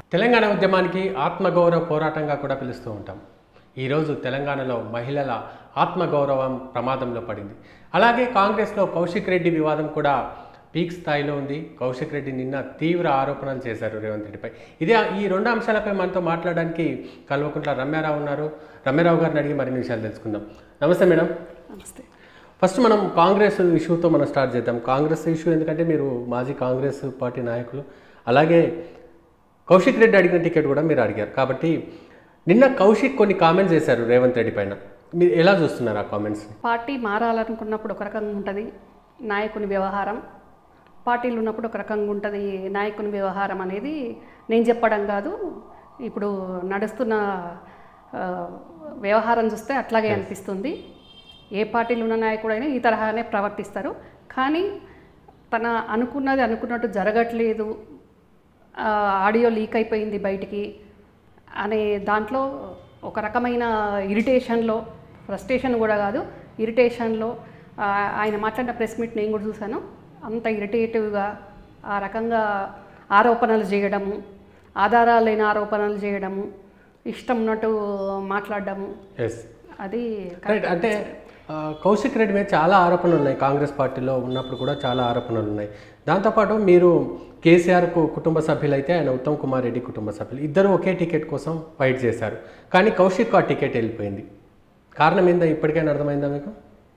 తెలంగాణ ఉద్యమానికి ఆత్మగౌరవ పోరాటంగా కూడా పిలుస్తూ ఉంటాం ఈరోజు తెలంగాణలో మహిళల ఆత్మగౌరవం ప్రమాదంలో పడింది అలాగే కాంగ్రెస్లో కౌశిక్ రెడ్డి వివాదం కూడా పీక్ స్థాయిలో ఉంది కౌశిక్ రెడ్డి నిన్న తీవ్ర ఆరోపణలు చేశారు రేవంత్ రెడ్డిపై ఇదే ఈ రెండు అంశాలపై మనతో మాట్లాడడానికి కల్వకుంట్ల రమ్యారావు ఉన్నారు రమ్యారావు గారిని అడిగి మరిన్ని విషయాలు తెలుసుకుందాం నమస్తే మేడం నమస్తే ఫస్ట్ మనం కాంగ్రెస్ ఇష్యూతో మనం స్టార్ట్ చేద్దాం కాంగ్రెస్ ఇష్యూ ఎందుకంటే మీరు మాజీ కాంగ్రెస్ పార్టీ నాయకులు అలాగే కౌశిక్ రెడ్డి అడిగిన టికెట్ కూడా మీరు అడిగారు కాబట్టి నిన్న కౌశిక్ కొన్ని కామెంట్స్ చేశారు రేవంత్ రెడ్డి పైన మీరు ఎలా చూస్తున్నారు ఆ కామెంట్స్ పార్టీ మారాలనుకున్నప్పుడు ఒక రకంగా ఉంటుంది నాయకుని వ్యవహారం పార్టీలు ఉన్నప్పుడు ఒక రకంగా ఉంటుంది నాయకుని వ్యవహారం అనేది నేను చెప్పడం కాదు ఇప్పుడు నడుస్తున్న ఆ, వ్యవహారం చూస్తే అట్లాగే అనిపిస్తుంది ఏ పార్టీలో ఉన్న నాయకుడైనా ఈ తరహానే ప్రవర్తిస్తారు కానీ తన అనుకున్నది అనుకున్నట్టు జరగట్లేదు ఆ, ఆడియో లీక్ అయిపోయింది బయటికి అనే దాంట్లో ఒక రకమైన ఇరిటేషన్లో ఫ్రస్ట్రేషన్ కూడా కాదు ఇరిటేషన్లో ఆ, ఆయన మాట్లాడిన ప్రెస్ మీట్ నేను కూడా చూశాను అంత ఇరిటేటివ్గా ఆ రకంగా ఆరోపణలు చేయడము ఆధారాలు లేని ఆరోపణలు చేయడము ఇష్టం ఉన్నట్టు మాట్లాడడము ఎస్ అది రైట్ అంటే ఆ, కౌశిక్ రెడ్డి మీద చాలా ఆరోపణలు ఉన్నాయి కాంగ్రెస్ పార్టీలో ఉన్నప్పుడు కూడా చాలా ఆరోపణలు ఉన్నాయి దాంతోపాటు మీరు కేసీఆర్కు కుటుంబ సభ్యులైతే ఆయన ఉత్తమ్ కుమార్ రెడ్డి కుటుంబ సభ్యులు ఇద్దరు ఒకే టికెట్ కోసం ఫైట్ చేశారు కానీ కౌశిక్ ఆ టికెట్ వెళ్ళిపోయింది కారణం ఏందో ఇప్పటికైనా అర్థమైందా మీకు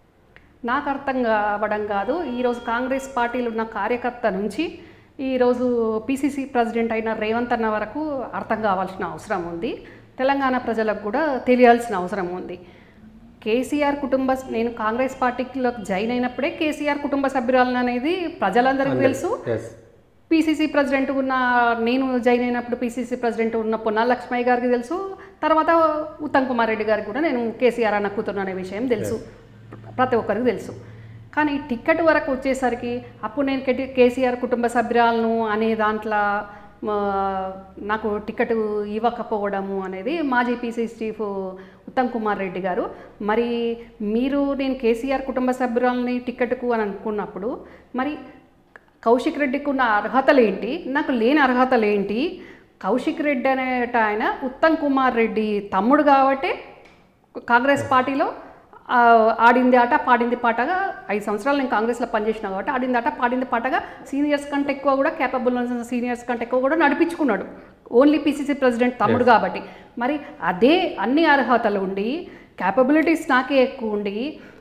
నాకు అర్థం కావడం కాదు ఈరోజు కాంగ్రెస్ పార్టీలో ఉన్న కార్యకర్త నుంచి ఈరోజు పిసిసి ప్రెసిడెంట్ అయిన రేవంత్ అన్న వరకు అర్థం కావాల్సిన అవసరం ఉంది తెలంగాణ ప్రజలకు కూడా తెలియాల్సిన అవసరం ఉంది కేసీఆర్ కుటుంబ నేను కాంగ్రెస్ పార్టీలోకి జాయిన్ అయినప్పుడే కేసీఆర్ కుటుంబ సభ్యురాలను అనేది ప్రజలందరికీ తెలుసు ఎస్ పీసీసీ ప్రెసిడెంట్ ఉన్న నేను జాయిన్ అయినప్పుడు పీసీసీ ప్రెసిడెంట్ ఉన్న పొన్నాల లక్ష్మయ్య గారికి తెలుసు తర్వాత ఉత్తమ్ కుమార్ రెడ్డి గారికి కూడా నేను కేసీఆర్ అన్న కూతురు అనే విషయం తెలుసు ప్రతి ఒక్కరికి తెలుసు కానీ టికెట్ వరకు వచ్చేసరికి అప్పుడు నేను కెటి- కేసీఆర్ కుటుంబ సభ్యురాలను అనే దాంట్లో ఆ, నాకు టికెట్ ఇవ్వకపోవడము అనేది మాజీ పీసీసీ చీఫ్ ఉత్తమ్ కుమార్ రెడ్డి గారు మరి మీరు నేను కేసీఆర్ కుటుంబ సభ్యురాలని టికెట్కు అని అనుకున్నప్పుడు మరి కౌశిక్ రెడ్డికి ఉన్న అర్హతలు ఏంటి నాకు లేని అర్హతలు ఏంటి కౌశిక్ రెడ్డి అనేట ఆయన ఉత్తమ్ కుమార్ రెడ్డి తమ్ముడు కాబట్టి కాంగ్రెస్ పార్టీలో ఆ, ఆడింది ఆట పాడింది పాటగా ఐదు సంవత్సరాలు నేను కాంగ్రెస్లో పనిచేసిన కాబట్టి ఆడింది ఆట పాడింది పాటగా సీనియర్స్ కంటే ఎక్కువ కూడా క్యాపబుల్ ఉన్న సీనియర్స్ కంటే ఎక్కువ కూడా నడిపించుకున్నాడు ఓన్లీ పీసీసీ ప్రెసిడెంట్ తమ్ముడు కాబట్టి మరి అదే అన్ని అర్హతలు ఉండి క్యాపబిలిటీస్ నాకే ఎక్కువ ఉండి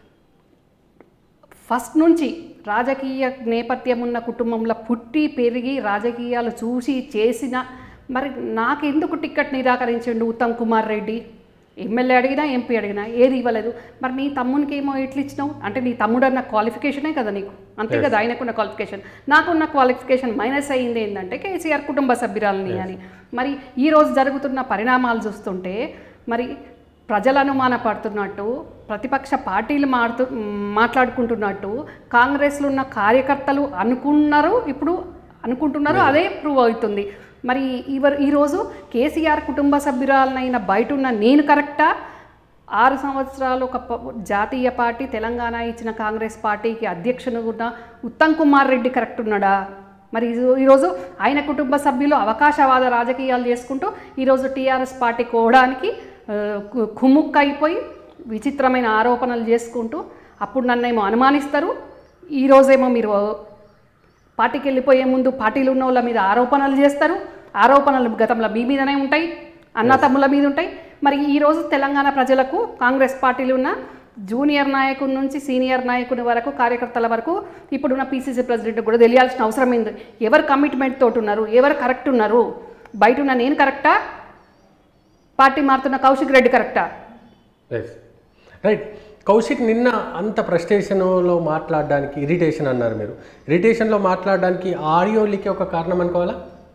ఫస్ట్ నుంచి రాజకీయ నేపథ్యం ఉన్న కుటుంబంలో పుట్టి పెరిగి రాజకీయాలు చూసి చేసిన మరి నాకెందుకు టికెట్ నిరాకరించిండు ఉత్తమ్ కుమార్ రెడ్డి ఎమ్మెల్యే అడిగినా ఎంపీ అడిగినా ఏది ఇవ్వలేదు మరి నీ తమ్మునికి ఏమో ఎట్లు ఇచ్చినావు అంటే నీ తమ్ముడు అన్న క్వాలిఫికేషనే కదా నీకు అంతే కదా ఆయనకున్న క్వాలిఫికేషన్ నాకున్న క్వాలిఫికేషన్ మైనస్ అయ్యింది ఏంటంటే కేసీఆర్ కుటుంబ సభ్యురాలని అని మరి ఈ రోజు జరుగుతున్న పరిణామాలు చూస్తుంటే మరి ప్రజలు అనుమానపడుతున్నట్టు ప్రతిపక్ష పార్టీలు మాడుతూ మాట్లాడుకుంటున్నట్టు కాంగ్రెస్లో ఉన్న కార్యకర్తలు అనుకున్నారు ఇప్పుడు అనుకుంటున్నారు అదే ప్రూవ్ అవుతుంది మరి ఇవర్ ఈరోజు కేసీఆర్ కుటుంబ సభ్యురాలనైన బయట ఉన్న నేను కరెక్టా ఆరు సంవత్సరాలు ఒక ప- జాతీయ పార్టీ తెలంగాణ ఇచ్చిన కాంగ్రెస్ పార్టీకి అధ్యక్షుడు ఉన్న ఉత్తమ్ కుమార్ రెడ్డి కరెక్ట్ ఉన్నాడా మరి ఈరో- ఈరోజు ఆయన కుటుంబ సభ్యులు అవకాశవాద రాజకీయాలు చేసుకుంటూ ఈరోజు టీఆర్ఎస్ పార్టీ కోవడానికి ఆ, కు- కుముక్క అయిపోయి విచిత్రమైన ఆరోపణలు చేసుకుంటూ అప్పుడు నన్నేమో అనుమానిస్తారు ఈరోజేమో మీరు పార్టీకి వెళ్ళిపోయే ముందు పార్టీలు ఉన్న వాళ్ళ మీద ఆరోపణలు చేస్తారు ఆరోపణలు గతంలో మీ మీదనే ఉంటాయి అన్న తమ్ముల మీద ఉంటాయి మరి ఈరోజు తెలంగాణ ప్రజలకు కాంగ్రెస్ పార్టీలు ఉన్న జూనియర్ నాయకుడి నుంచి సీనియర్ నాయకుడి వరకు కార్యకర్తల వరకు ఇప్పుడున్న పీసీసీ ప్రెసిడెంట్ కూడా తెలియాల్సిన అవసరం ఏంది ఎవరు కమిట్మెంట్ తోటి ఉన్నారు ఎవరు కరెక్ట్ ఉన్నారు బయట ఉన్న నేను కరెక్టా పార్టీ మారుతున్న కౌశిక్ రెడ్డి కరెక్టా ఎస్ రైట్ కౌశిక్ నిన్న అంత ఫ్రస్ట్రేషన్లో మాట్లాడడానికి ఇరిటేషన్ అన్నారు మీరు ఇరిటేషన్లో మాట్లాడడానికి ఆడియో లీక్ ఒక కారణం అనుకోవాలా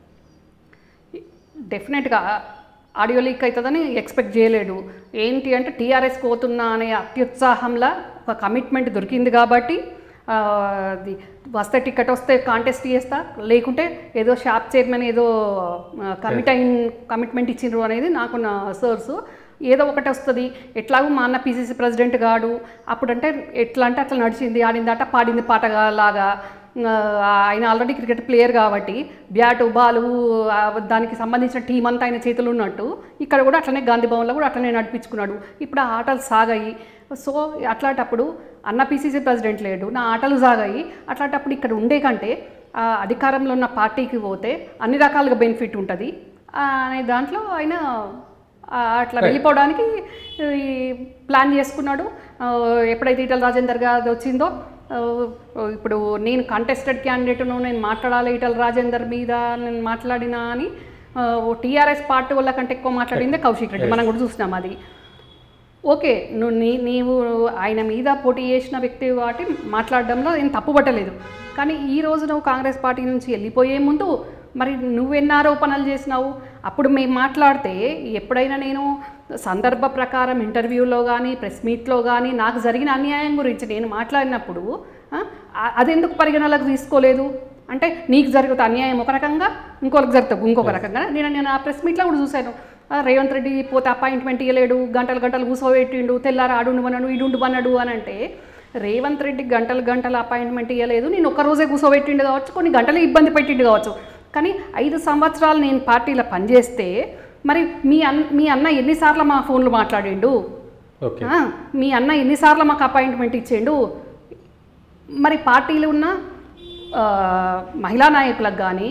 డెఫినెట్గా ఆడియో లీక్ అవుతుందని ఎక్స్పెక్ట్ చేయలేడు ఏంటి అంటే టీఆర్ఎస్ పోతున్నా అనే అత్యుత్సాహంలో ఒక కమిట్మెంట్ దొరికింది కాబట్టి ఆ, అది వస్తే టికెట్ వస్తే కాంటెస్ట్ చేస్తా లేకుంటే ఏదో షాప్ చైర్మన్ ఏదో కమిట్ అయిన కమిట్మెంట్ ఇచ్చిండ్రు అనేది నాకున్న సోర్సు ఏదో ఒకటి వస్తుంది ఎట్లాగో మా అన్న పీసీసీ ప్రెసిడెంట్ గాడు అప్పుడంటే ఎట్లా అంటే అట్లా నడిచింది ఆడిందట పాడింది పాటగా లాగా ఆ, ఆయన ఆల్రెడీ క్రికెట్ ప్లేయర్ కాబట్టి బ్యాటు బాలు ఆ, దానికి సంబంధించిన టీం అంతా ఆయన చేతులు ఉన్నట్టు ఇక్కడ కూడా అట్లనే గాంధీ భవన్లో కూడా అట్లనే నడిపించుకున్నాడు ఇప్పుడు ఆ ఆటలు సాగాయి సో అట్లాంటప్పుడు అన్న పీసీసీ ప్రెసిడెంట్ లేడు నా ఆటలు సాగాయి అట్లాంటప్పుడు ఇక్కడ ఉండే కంటే ఆ, అధికారంలో ఉన్న పార్టీకి పోతే అన్ని రకాలుగా బెనిఫిట్ ఉంటుంది ఆ, అనే దాంట్లో ఆయన ఆ, అట్లా వెళ్ళిపోవడానికి ఈ ప్లాన్ చేసుకున్నాడు ఆ, ఎప్పుడైతే ఈటల రాజేందర్ గారు వచ్చిందో ఆ, ఇప్పుడు నేను కంటెస్టెడ్ క్యాండిడేట్ను నేను మాట్లాడాలి ఈటల రాజేందర్ మీద నేను మాట్లాడినా అని టీఆర్ఎస్ పార్టీ వాళ్ళ కంటే ఎక్కువ మాట్లాడిందే కౌశిక్ రెడ్డి మనం కూడా చూసినాం అది ఓకే నువ్వు నీ నీవు ఆయన మీద పోటీ చేసిన వ్యక్తి కాబట్టి మాట్లాడడంలో ఏం తప్పు పట్టలేదు కానీ ఈ రోజు నువ్వు కాంగ్రెస్ పార్టీ నుంచి వెళ్ళిపోయే ముందు మరి నువ్వెన్ని ఆరోపణలు చేసినావు అప్పుడు మేము మాట్లాడితే ఎప్పుడైనా నేను సందర్భ ప్రకారం ఇంటర్వ్యూలో కానీ ప్రెస్ మీట్లో కానీ నాకు జరిగిన అన్యాయం గురించి నేను మాట్లాడినప్పుడు ఆ, ఆ- అదెందుకు పరిగణలోకి తీసుకోలేదు అంటే నీకు జరుగుతుంది అన్యాయం ఒక రకంగా ఇంకొకరికి జరుగుతుంది ఇంకొక రకంగా నేను నేను ఆ ప్రెస్ మీట్లో కూడా చూశాను ఆ, రేవంత్ రెడ్డి పోతే అపాయింట్మెంట్ ఇవ్వలేడు గంటలు గంటలు కూసోబెట్టిండు తెల్లారు ఆడుండమన్నాడు ఈడుండమన్నాడు అని అంటే రేవంత్ రెడ్డి గంటలు గంటలు అపాయింట్మెంట్ ఇవ్వలేదు నేను ఒక్క రోజే కూసోబెట్టిండు కావచ్చు కొన్ని గంటలు ఇబ్బంది పెట్టిండు కావచ్చు కానీ ఐదు సంవత్సరాలు నేను పార్టీలో పనిచేస్తే మరి మీ అన్న మీ అన్న ఎన్నిసార్లు మా ఫోన్లో మాట్లాడిండు ఓకే ఆ, మీ అన్న ఎన్నిసార్లు మాకు అపాయింట్మెంట్ ఇచ్చిండు మరి పార్టీలో ఉన్న ఆ, మహిళా నాయకులకు కానీ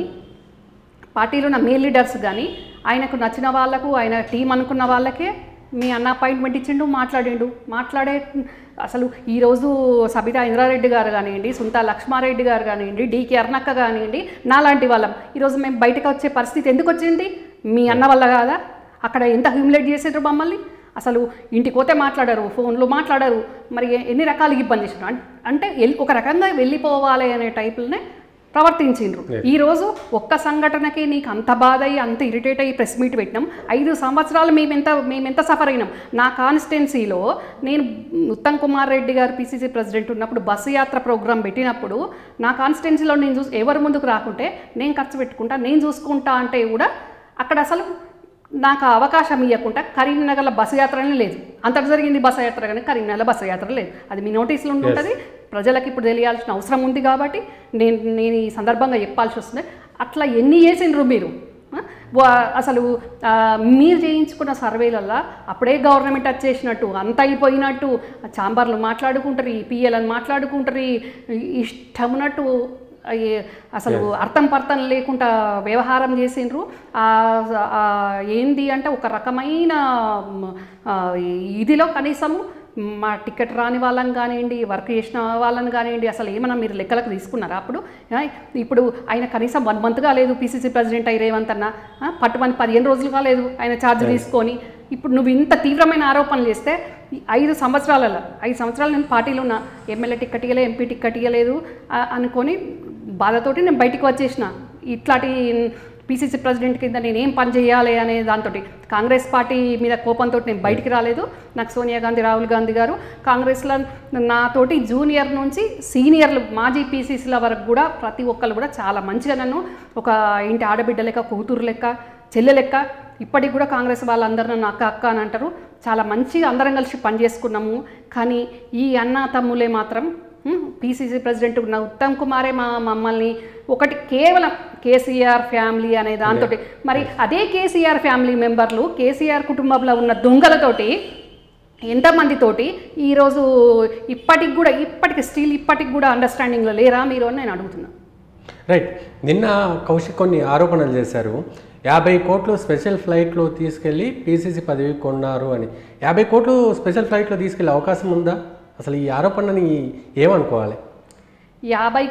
పార్టీలో ఉన్న మేల్ లీడర్స్ కానీ ఆయనకు నచ్చిన వాళ్ళకు ఆయన టీం అనుకున్న వాళ్ళకే మీ అన్న అపాయింట్మెంట్ ఇచ్చిండు మాట్లాడిండు మాట్లాడే అసలు ఈరోజు సబితా ఇంద్రారెడ్డి గారు కానివ్వండి సుంతా లక్ష్మారెడ్డి గారు కానివ్వండి డీకే అర్ణక్క కానివ్వండి నాలాంటి వాళ్ళం ఈరోజు మేము బయటకు వచ్చే పరిస్థితి ఎందుకు వచ్చింది మీ అన్న వల్ల కాదా అక్కడ ఎంత హ్యూమిలేట్ చేసారు మమ్మల్ని అసలు ఇంటికి పోతే మాట్లాడరు ఫోన్లో మాట్లాడరు మరి ఎ- ఎన్ని రకాలుగా ఇబ్బంది చేసినారు అం- అంటే ఎల్- ఒక రకంగా వెళ్ళిపోవాలి అనే టైపులనే ప్రవర్తించిండ్రు ఈరోజు ఒక్క సంఘటనకి నీకు అంత బాధ అయ్యి అంత ఇరిటేట్ అయ్యి ప్రెస్ మీట్ పెట్టినాం ఐదు సంవత్సరాలు మేమెంత మేమెంత సఫర్ అయినాం నా కాన్స్టిట్యున్సీలో నేను ఉత్తమ్ కుమార్ రెడ్డి గారు పీసీసీ ప్రెసిడెంట్ ఉన్నప్పుడు బస్సు యాత్ర ప్రోగ్రాం పెట్టినప్పుడు నా కాన్స్టిట్యున్సీలో నేను చూసి ఎవరు ముందుకు రాకుంటే నేను ఖర్చు పెట్టుకుంటా నేను చూసుకుంటా అంటే కూడా అక్కడ అసలు నాకు ఆ అవకాశం ఇవ్వకుండా కరీంనగర్లో బస్సు యాత్రనే లేదు అంతటి జరిగింది బస్సు యాత్ర కానీ కరీంనగర్లో బస్సు యాత్ర లేదు అది మీ నోటీసులో ఉంటుంది ప్రజలకు ఇప్పుడు తెలియాల్సిన అవసరం ఉంది కాబట్టి నేను నేను ఈ సందర్భంగా చెప్పాల్సి వస్తుంది అట్లా ఎన్ని చేసిండ్రు మీరు ఆ? వా- అసలు ఆ, మీరు చేయించుకున్న సర్వేలల్లో అప్పుడే గవర్నమెంట్ వచ్చేసినట్టు అంత అయిపోయినట్టు చాంబర్లు మాట్లాడుకుంటారు ఈ పిఎలని మాట్లాడుకుంటారు ఈ- ఇష్టమున్నట్టు ఈ అసలు అర్థం పర్థం లేకుండా వ్యవహారం చేసిండ్రు ఆ, ఆ, ఏంది అంటే ఒక రకమైన మ్, ఆ, ఇదిలో కనీసము మా టికెట్ రాని వాళ్ళని కానివ్వండి వర్క్ చేసిన వాళ్ళని కానివ్వండి అసలు ఏమన్నా మీరు లెక్కలకు తీసుకున్నారా అప్పుడు ఆ, ఇప్పుడు ఆయన కనీసం వన్ మంత్ కాలేదు పీసీసీ ప్రెసిడెంట్ అయ్యి రేవంత్ అన్న ఆ, పట్టుమని పదిహేను రోజులు కాలేదు ఆయన ఛార్జ్ తీసుకొని ఇప్పుడు నువ్వు ఇంత తీవ్రమైన ఆరోపణలు చేస్తే ఈ ఐదు సంవత్సరాలలో ఐదు సంవత్సరాలు నేను పార్టీలో ఉన్న ఎమ్మెల్యే టికెట్ ఇవ్వలేదు ఎంపీ టికెట్ ఇవ్వలేదు ఆ, అనుకొని బాధతోటి నేను బయటికి వచ్చేసిన ఇట్లాంటి పీసీసీ ప్రెసిడెంట్ కింద నేను ఏం పని చేయాలి అనే దాంతో కాంగ్రెస్ పార్టీ మీద కోపంతో నేను బయటికి రాలేదు నాకు సోనియా గాంధీ రాహుల్ గాంధీ గారు కాంగ్రెస్లో నాతోటి జూనియర్ నుంచి సీనియర్లు మాజీ పీసీసీల వరకు కూడా ప్రతి ఒక్కరు కూడా చాలా మంచిగా నన్ను ఒక ఇంటి ఆడబిడ్డ లెక్క కూతురు లెక్క చెల్లె లెక్క ఇప్పటికి కూడా కాంగ్రెస్ వాళ్ళందరూ నన్ను అక్క అక్క అని అంటారు చాలా మంచిగా అందరం కలిసి పనిచేసుకున్నాము కానీ ఈ అన్న తమ్ములే మాత్రం పీసీసీ ప్రెసిడెంట్ ఉన్న ఉత్తమ్ కుమారే మా మమ్మల్ని ఒకటి కేవలం కేసీఆర్ ఫ్యామిలీ అనే దాంతో మరి అదే కేసీఆర్ ఫ్యామిలీ మెంబర్లు కేసీఆర్ కుటుంబంలో ఉన్న దొంగలతోటి ఎంతమందితోటి ఈరోజు ఇప్పటికి కూడా ఇప్పటికి స్టిల్ ఇప్పటికి కూడా అండర్స్టాండింగ్లో లేరా మీరు అని నేను అడుగుతున్నాను రైట్ నిన్న కౌశిక్ కొన్ని ఆరోపణలు చేశారు యాభై కోట్లు స్పెషల్ ఫ్లైట్లో తీసుకెళ్ళి పీసీసీ పదవి కొన్నారు అని యాభై కోట్లు స్పెషల్ ఫ్లైట్లో తీసుకెళ్ళే అవకాశం ఉందా అసలు ఈ ఆరోపణని ఏమనుకోవాలి యాభై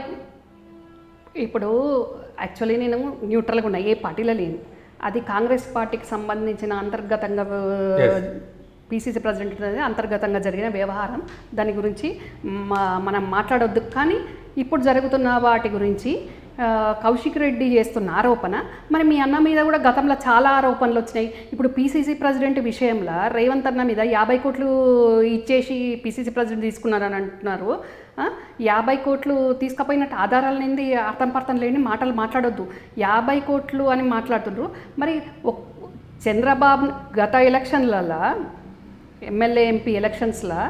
ఇప్పుడు యాక్చువల్లీ నేను న్యూట్రల్గా ఉన్నా ఏ పార్టీలో లేను అది కాంగ్రెస్ పార్టీకి సంబంధించిన అంతర్గతంగా Yes. పీసీసీ ప్రెసిడెంట్ అనేది అంతర్గతంగా జరిగిన వ్యవహారం దాని గురించి మా- మనం మాట్లాడొద్దు కానీ ఇప్పుడు జరుగుతున్న వాటి గురించి ఆ, కౌశిక్ రెడ్డి చేస్తున్న ఆరోపణ మరి మీ అన్న మీద కూడా గతంలో చాలా ఆరోపణలు వచ్చినాయి ఇప్పుడు పీసీసీ ప్రెసిడెంట్ విషయంలో రేవంత్ అన్న మీద యాభై కోట్లు ఇచ్చేసి పీసీసీ ప్రెసిడెంట్ తీసుకున్నారని అంటున్నారు ఆ, యాభై కోట్లు తీసుకుపోయినట్టు ఆధారాలు నింది అర్థం పర్థం లేని మాటలు మాట్లాడొద్దు యాభై కోట్లు అని మాట్లాడుతుండ్రు మరి ఒక్- చంద్రబాబు గత ఎలక్షన్లలో ఎమ్మెల్యే ఎంపీ ఎలక్షన్స్లో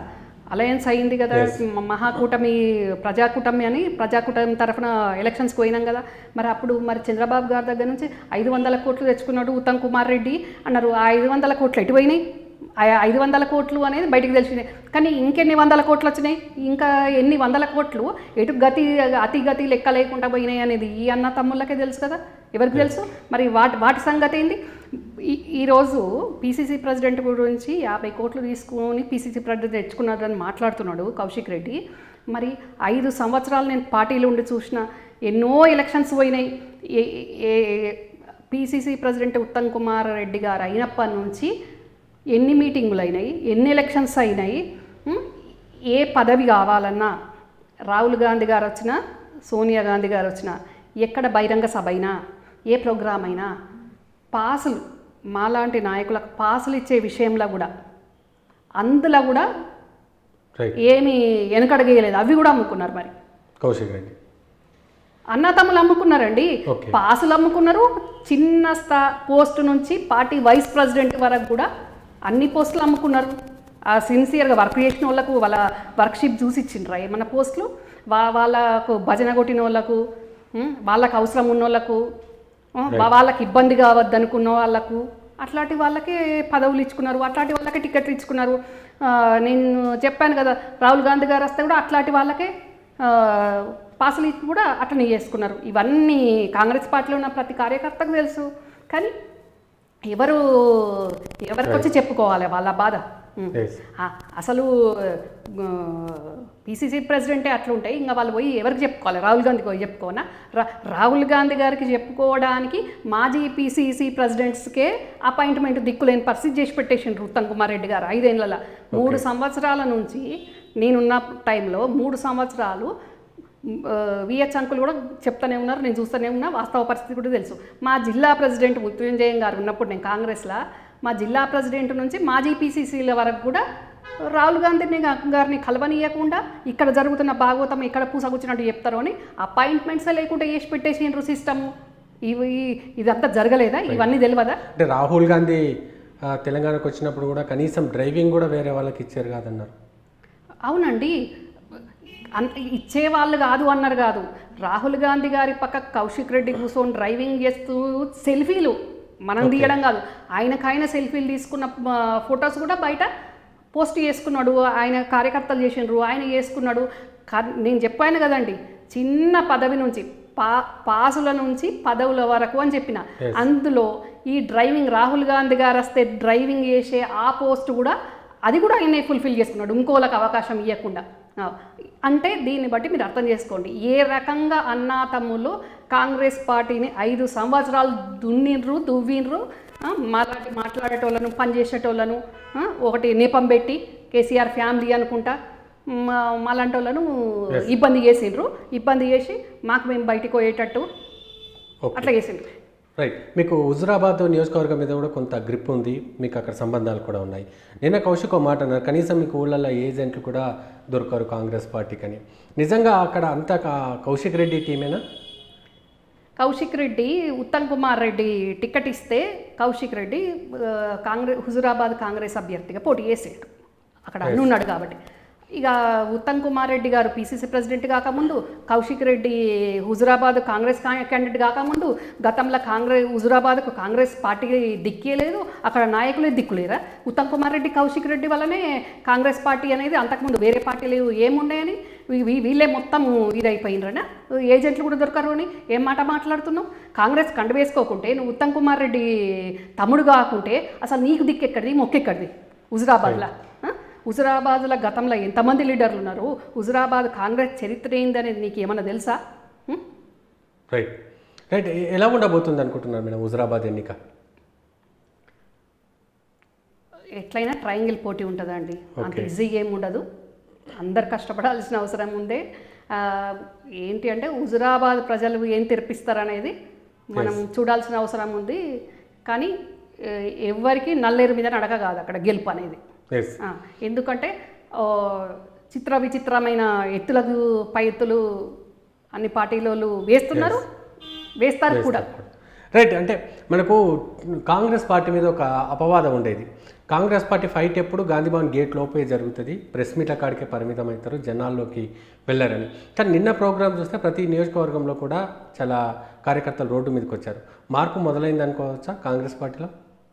అలయన్స్ అయింది కదా మ- మహాకూటమి ప్రజాకూటమి అని ప్రజాకూటమి తరఫున ఎలక్షన్స్కి పోయినాం కదా మరి అప్పుడు మరి చంద్రబాబు గారి దగ్గర నుంచి ఐదు వందల కోట్లు తెచ్చుకున్నాడు ఉత్తమ్ కుమార్ రెడ్డి అన్నారు ఆ ఐదు వందల కోట్లు ఎటు పోయినాయి ఆ ఐదు వందల కోట్లు అనేది బయటికి తెలిసిందే కానీ ఇంకెన్ని వందల కోట్లు వచ్చినాయి ఇంకా ఎన్ని వందల కోట్లు ఎటు గతి అతి గతి లెక్క లేకుండా పోయినాయి అనేది ఈ అన్న తమ్ముళ్ళకే తెలుసు కదా ఎవరికి తెలుసు మరి వాటి వాటి సంగతి ఏంది ఈ- ఈరోజు పీసీసీ ప్రెసిడెంట్ గురించి యాభై కోట్లు తీసుకొని పీసీసీ ప్రెసిడెంట్ తెచ్చుకున్నారని మాట్లాడుతున్నాడు కౌశిక్ రెడ్డి మరి ఐదు సంవత్సరాలు నేను పార్టీలో ఉండి చూసిన ఎన్నో ఎలక్షన్స్ పోయినాయి ఏ పీసీసీ ప్రెసిడెంట్ ఉత్తమ్ కుమార్ రెడ్డి గారు అయినప్పటి నుంచి ఎన్ని మీటింగులు అయినాయి ఎన్ని ఎలక్షన్స్ అయినాయి ఉం? ఏ పదవి కావాలన్నా రాహుల్ గాంధీ గారు వచ్చినా సోనియా గాంధీ గారు వచ్చినా ఎక్కడ బహిరంగ సభ అయినా ఏ ప్రోగ్రామ్ అయినా పాసులు మాలాంటి నాయకులకు పాసులు ఇచ్చే విషయంలో కూడా అందులో కూడా రైట్ ఏమీ వెనకడగేయలేదు అవి కూడా అమ్ముకున్నారు మరి కౌశిక్ రెడ్డి అన్న తమ్ములు అమ్ముకున్నారండి ఓకే. పాసులు అమ్ముకున్నారు చిన్న స్థా పోస్ట్ నుంచి పార్టీ వైస్ ప్రెసిడెంట్ వరకు కూడా అన్ని పోస్టులు అమ్ముకున్నారు ఆ సిన్సియర్గా వర్క్ చేసిన వాళ్ళకు వాళ్ళ వర్క్షిప్ చూసి ఇచ్చిండ్రా ఏమన్నా పోస్టులు వా వాళ్ళకు భజన కొట్టిన వాళ్ళకు ఉం, వాళ్ళకు అవసరం ఉన్న వాళ్ళకు ఉం, వాళ్ళకి ఇబ్బంది కావద్దనుకున్న వాళ్ళకు అట్లాంటి వాళ్ళకే పదవులు ఇచ్చుకున్నారు అట్లాంటి వాళ్ళకే టికెట్లు ఇచ్చుకున్నారు ఆ, నేను చెప్పాను కదా రాహుల్ గాంధీ గారు వస్తే కూడా అట్లాంటి వాళ్ళకే ఆ, పాసులు ఇచ్చి కూడా అట్లనే చేసుకున్నారు ఇవన్నీ కాంగ్రెస్ పార్టీలో ఉన్న ప్రతి కార్యకర్తకు తెలుసు కానీ ఎవరు ఎవరికి వచ్చి చెప్పుకోవాలి వాళ్ళ బాధ ఉం. Yes. ఆ, అసలు పీసీసీ ప్రెసిడెంటే అట్లుంటాయి ఇంకా వాళ్ళు పోయి ఎవరికి చెప్పుకోవాలి రాహుల్ గాంధీకి పోయి చెప్పుకోనా రా రాహుల్ గాంధీ గారికి చెప్పుకోవడానికి మాజీ పీసీసీ ప్రెసిడెంట్స్కే అపాయింట్మెంట్ దిక్కులేని పరిస్థితి చేసి పెట్టేసిండ్రు ఉత్తమ్ కుమార్ రెడ్డి గారు ఐదేళ్ల మూడు సంవత్సరాల నుంచి నేనున్న టైంలో మూడు సంవత్సరాలు విహెచ్ అంకుల్ కూడా చెప్తానే ఉన్నారు నేను చూస్తూనే ఉన్నా వాస్తవ పరిస్థితి కూడా తెలుసు మా జిల్లా ప్రెసిడెంట్ మృత్యుంజయం గారు ఉన్నప్పుడు నేను కాంగ్రెస్లో మా జిల్లా ప్రెసిడెంట్ నుంచి మాజీ పీసీసీల వరకు కూడా రాహుల్ గాంధీని గా- గారిని కలవనీయకుండా ఇక్కడ జరుగుతున్న భాగవతం ఇక్కడ పూసగుచ్చినట్టు చెప్తారు అని అపాయింట్మెంట్సే లేకుండా వేసి పెట్టేసిండ్రు సిస్టము ఇవి ఇదంతా జరగలేదా ఇవన్నీ తెలియదా అంటే రాహుల్ గాంధీ ఆ, తెలంగాణకు వచ్చినప్పుడు కూడా కనీసం డ్రైవింగ్ కూడా వేరే వాళ్ళకి ఇచ్చారు కాదన్నారు అవునండి అంత ఇచ్చే వాళ్ళు కాదు అన్నారు కాదు రాహుల్ గాంధీ గారి పక్క కౌశిక్ రెడ్డి కూర్చొని డ్రైవింగ్ చేస్తూ సెల్ఫీలు మనం తీయడం కాదు ఆయనకైన సెల్ఫీలు తీసుకున్న ఫొటోస్ కూడా బయట పోస్ట్ చేసుకున్నాడు ఆయన కార్యకర్తలు చేసిండ్రు ఆయన చేసుకున్నాడు కా- నేను చెప్పాను కదండి చిన్న పదవి నుంచి పా పాసుల నుంచి పదవుల వరకు అని చెప్పిన అందులో ఈ డ్రైవింగ్ రాహుల్ గాంధీ గారు వస్తే డ్రైవింగ్ చేసే ఆ పోస్ట్ కూడా అది కూడా ఆయనే ఫుల్ఫిల్ చేసుకున్నాడు ఇంకోళ్ళకి అవకాశం ఇవ్వకుండా ఆ, అంటే దీన్ని బట్టి మీరు అర్థం చేసుకోండి ఏ రకంగా అన్నా తమ్ముళ్ళు కాంగ్రెస్ పార్టీని ఐదు సంవత్సరాలు దున్నిండ్రు దువ్విండ్రు ఆ, మాలాంటి మాట్లాడేటోళ్ళను పనిచేసేటోళ్ళను ఆ, ఒకటి నేపం పెట్టి కేసీఆర్ ఫ్యామిలీ అనుకుంటా మా మాలాంటి వాళ్ళను ఇబ్బంది చేసిండ్రు ఇబ్బంది చేసి మాకు మేము బయటికి పోయేటట్టు ఓకే అట్లా చేసిండ్రు రైట్ మీకు హుజురాబాద్ నియోజకవర్గం మీద కూడా కొంత గ్రిప్ ఉంది మీకు అక్కడ సంబంధాలు కూడా ఉన్నాయి నిన్న కౌశిక్ ఒక మాట అన్నారు కనీసం మీకు ఊళ్ళల్లో ఏజెంట్లు కూడా దొరకరు కాంగ్రెస్ పార్టీకి అని నిజంగా అక్కడ అంతా కా- కౌశిక్ రెడ్డి టీమేనా కౌశిక్ రెడ్డి ఉత్తమ్ కుమార్ రెడ్డి టికెట్ ఇస్తే కౌశిక్ రెడ్డి ఆ, కాంగ్రెస్ హుజురాబాద్ కాంగ్రెస్ అభ్యర్థిగా పోటీ చేసాడు అక్కడ అన్ని ఉన్నాడు కాబట్టి ఇక ఉత్తమ్ కుమార్ రెడ్డి గారు పీసీసీ ప్రెసిడెంట్ కాకముందు కౌశిక్ రెడ్డి హుజురాబాద్ కాంగ్రెస్ కా- క్యాండిడేట్ కాకముందు గతంలో కాంగ్రెస్ హుజురాబాద్కు కాంగ్రెస్ పార్టీ దిక్కే లేదు అక్కడ నాయకులే దిక్కులేరా ఉత్తమ్ కుమార్ రెడ్డి కౌశిక్ రెడ్డి వల్లనే కాంగ్రెస్ పార్టీ అనేది అంతకుముందు వేరే పార్టీలు ఏమున్నాయని వీ- వీ- వీళ్ళే మొత్తం ఇదైపోయినరనా ఏజెంట్లు కూడా దొరకరు అని ఏం మాట మాట్లాడుతున్నావు కాంగ్రెస్ కండు వేసుకోకుంటే నువ్వు ఉత్తమ్ కుమార్ రెడ్డి తమ్ముడు కాకుంటే అసలు నీకు దిక్కెక్కడిది మొక్కెక్కడిది హుజురాబాద్లో ఆ? హుజురాబాద్లో గతంలో ఎంతమంది లీడర్లు ఉన్నారు హుజురాబాద్ కాంగ్రెస్ చరిత్ర ఏందనేది నీకు ఏమన్నా తెలుసా ఉం? రైట్ రైట్ ఎ- ఎలా ఉండబోతుంది అనుకుంటున్నారు మేడం హుజురాబాద్ ఎన్నిక ఎట్లయినా ట్రయాంగిల్ పోటీ ఉంటుందండి అంత ఈజీగా ఏమి ఉండదు అందరు కష్టపడాల్సిన అవసరం ఉందే ఆ, ఏంటి అంటే హుజురాబాద్ ప్రజలు ఏం తెరిపిస్తారనేది మనం చూడాల్సిన అవసరం ఉంది కానీ ఏ, ఎవ్వరికి నల్లేరు మీద నడక కాదు అక్కడ గెలుపు అనేది ఎస్ ఆ, ఎందుకంటే ఓ, చిత్ర విచిత్రమైన ఎత్తులకు పై ఎత్తులు అన్ని పార్టీలోళ్ళు వేస్తున్నారు వేస్తారు కూడా రైట్ అంటే మనకు కాంగ్రెస్ పార్టీ మీద ఒక అపవాదం ఉండేది కాంగ్రెస్ పార్టీ ఫైట్ ఎప్పుడు గాంధీ భవన్ గేట్ లోపే జరుగుతుంది ప్రెస్ మీట్ల కాడికే పరిమితం అవుతారు జనాల్లోకి వెళ్ళారని కానీ నిన్న ప్రోగ్రామ్ చూస్తే ప్రతి నియోజకవర్గంలో కూడా చాలా కార్యకర్తలు రోడ్డు మీదకి వచ్చారు మార్పు మొదలైంది అనుకోవచ్చా కాంగ్రెస్ పార్టీలో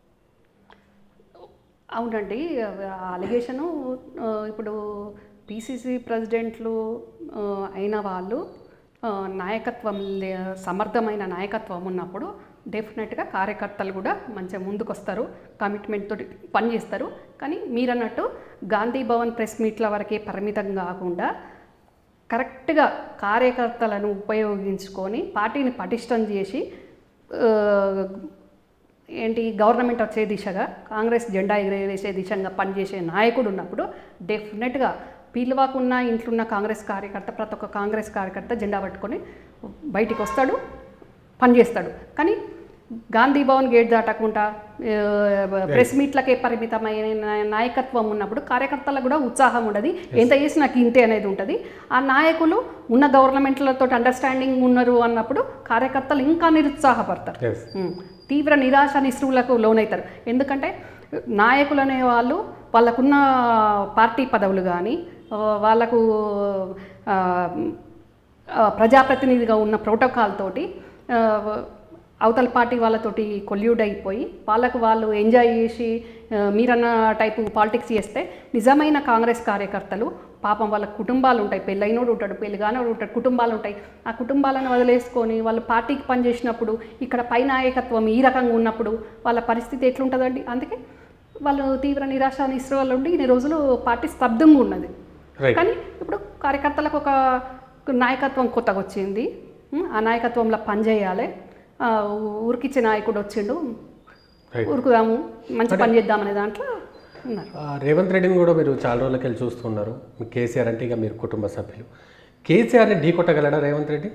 అవునండి అలిగేషను ఇప్పుడు పిసిసి ప్రెసిడెంట్లు ఆ, అయిన వాళ్ళు ఆ, నాయకత్వం లే- సమర్థమైన నాయకత్వం ఉన్నప్పుడు డెఫినెట్గా కార్యకర్తలు కూడా మంచిగా ముందుకు వస్తారు కమిట్మెంట్ తోటి పనిచేస్తారు కానీ మీరన్నట్టు గాంధీ భవన్ ప్రెస్ మీట్ల వరకే పరిమితం కాకుండా కరెక్ట్గా కార్యకర్తలను ఉపయోగించుకొని పార్టీని పటిష్టం చేసి ఆ, ఏంటి గవర్నమెంట్ వచ్చే దిశగా కాంగ్రెస్ జెండా ఎగరవేసే దిశగా పనిచేసే నాయకుడు ఉన్నప్పుడు డెఫినెట్గా పిలువకున్న ఇంట్లో ఉన్న కాంగ్రెస్ కార్యకర్త ప్రతి ఒక్క కాంగ్రెస్ కార్యకర్త జెండా పట్టుకొని బయటికి వస్తాడు పనిచేస్తాడు కానీ గాంధీ భవన్ గేట్ దాటకుండా ఆ, ప్రెస్ మీట్లకే పరిమితమైన నా- నాయకత్వం ఉన్నప్పుడు కార్యకర్తలకు కూడా ఉత్సాహం ఉండదు ఎంత చేసి నాకు ఇంతే అనేది ఉంటుంది ఆ నాయకులు ఉన్న గవర్నమెంట్లతో అండర్స్టాండింగ్ ఉన్నారు అన్నప్పుడు కార్యకర్తలు ఇంకా నిరుత్సాహపడతారు ఎస్ ఉమ్. తీవ్ర నిరాశ నిస్రువులకు లోనవుతారు ఎందుకంటే నాయకులు అనే వాళ్ళు వాళ్ళకున్న పార్టీ పదవులు కానీ వాళ్ళకు ఆ, ఆ, ప్రజాప్రతినిధిగా ఉన్న ప్రోటోకాల్ తోటి ఆ, అవతల పార్టీ వాళ్ళతోటి కొల్యూడ్ అయిపోయి వాళ్ళకు వాళ్ళు ఎంజాయ్ చేసి ఆ, మీరన్న టైపు పాలిటిక్స్ చేస్తే నిజమైన కాంగ్రెస్ కార్యకర్తలు పాపం వాళ్ళ కుటుంబాలు ఉంటాయి పెళ్ళైనోడు ఉంటాడు పెళ్లి కానోడు ఉంటాడు కుటుంబాలు ఉంటాయి ఆ కుటుంబాలను వదిలేసుకొని వాళ్ళు పార్టీకి పనిచేసినప్పుడు ఇక్కడ పై నాయకత్వం ఈ రకంగా ఉన్నప్పుడు వాళ్ళ పరిస్థితి ఎట్లుంటుందండి అందుకే వాళ్ళు తీవ్ర నిరాశ నిస్సృహలు ఉండి ఇన్ని రోజులు పార్టీ స్తబ్దంగా ఉన్నది రైట్ కానీ ఇప్పుడు కార్యకర్తలకు ఒక నాయకత్వం కొత్తగా వచ్చింది ఉం, ఆ నాయకత్వంలో పనిచేయాలి ఆ, ఊరికిచ్చే నాయకుడు వచ్చిండు రైట్ ఊరుకుదాము మంచి పని చేద్దామనే దాంట్లో ఉన్నారు ఆ, రేవంత్ రెడ్డిని కూడా మీరు చాలా రోజులకి వెళ్ళి చూస్తున్నారు మీ కేసీఆర్ అంటే ఇక మీరు కుటుంబ సభ్యులు కేసీఆర్ని ఢీ కొట్టగలడా రేవంత్ రెడ్డి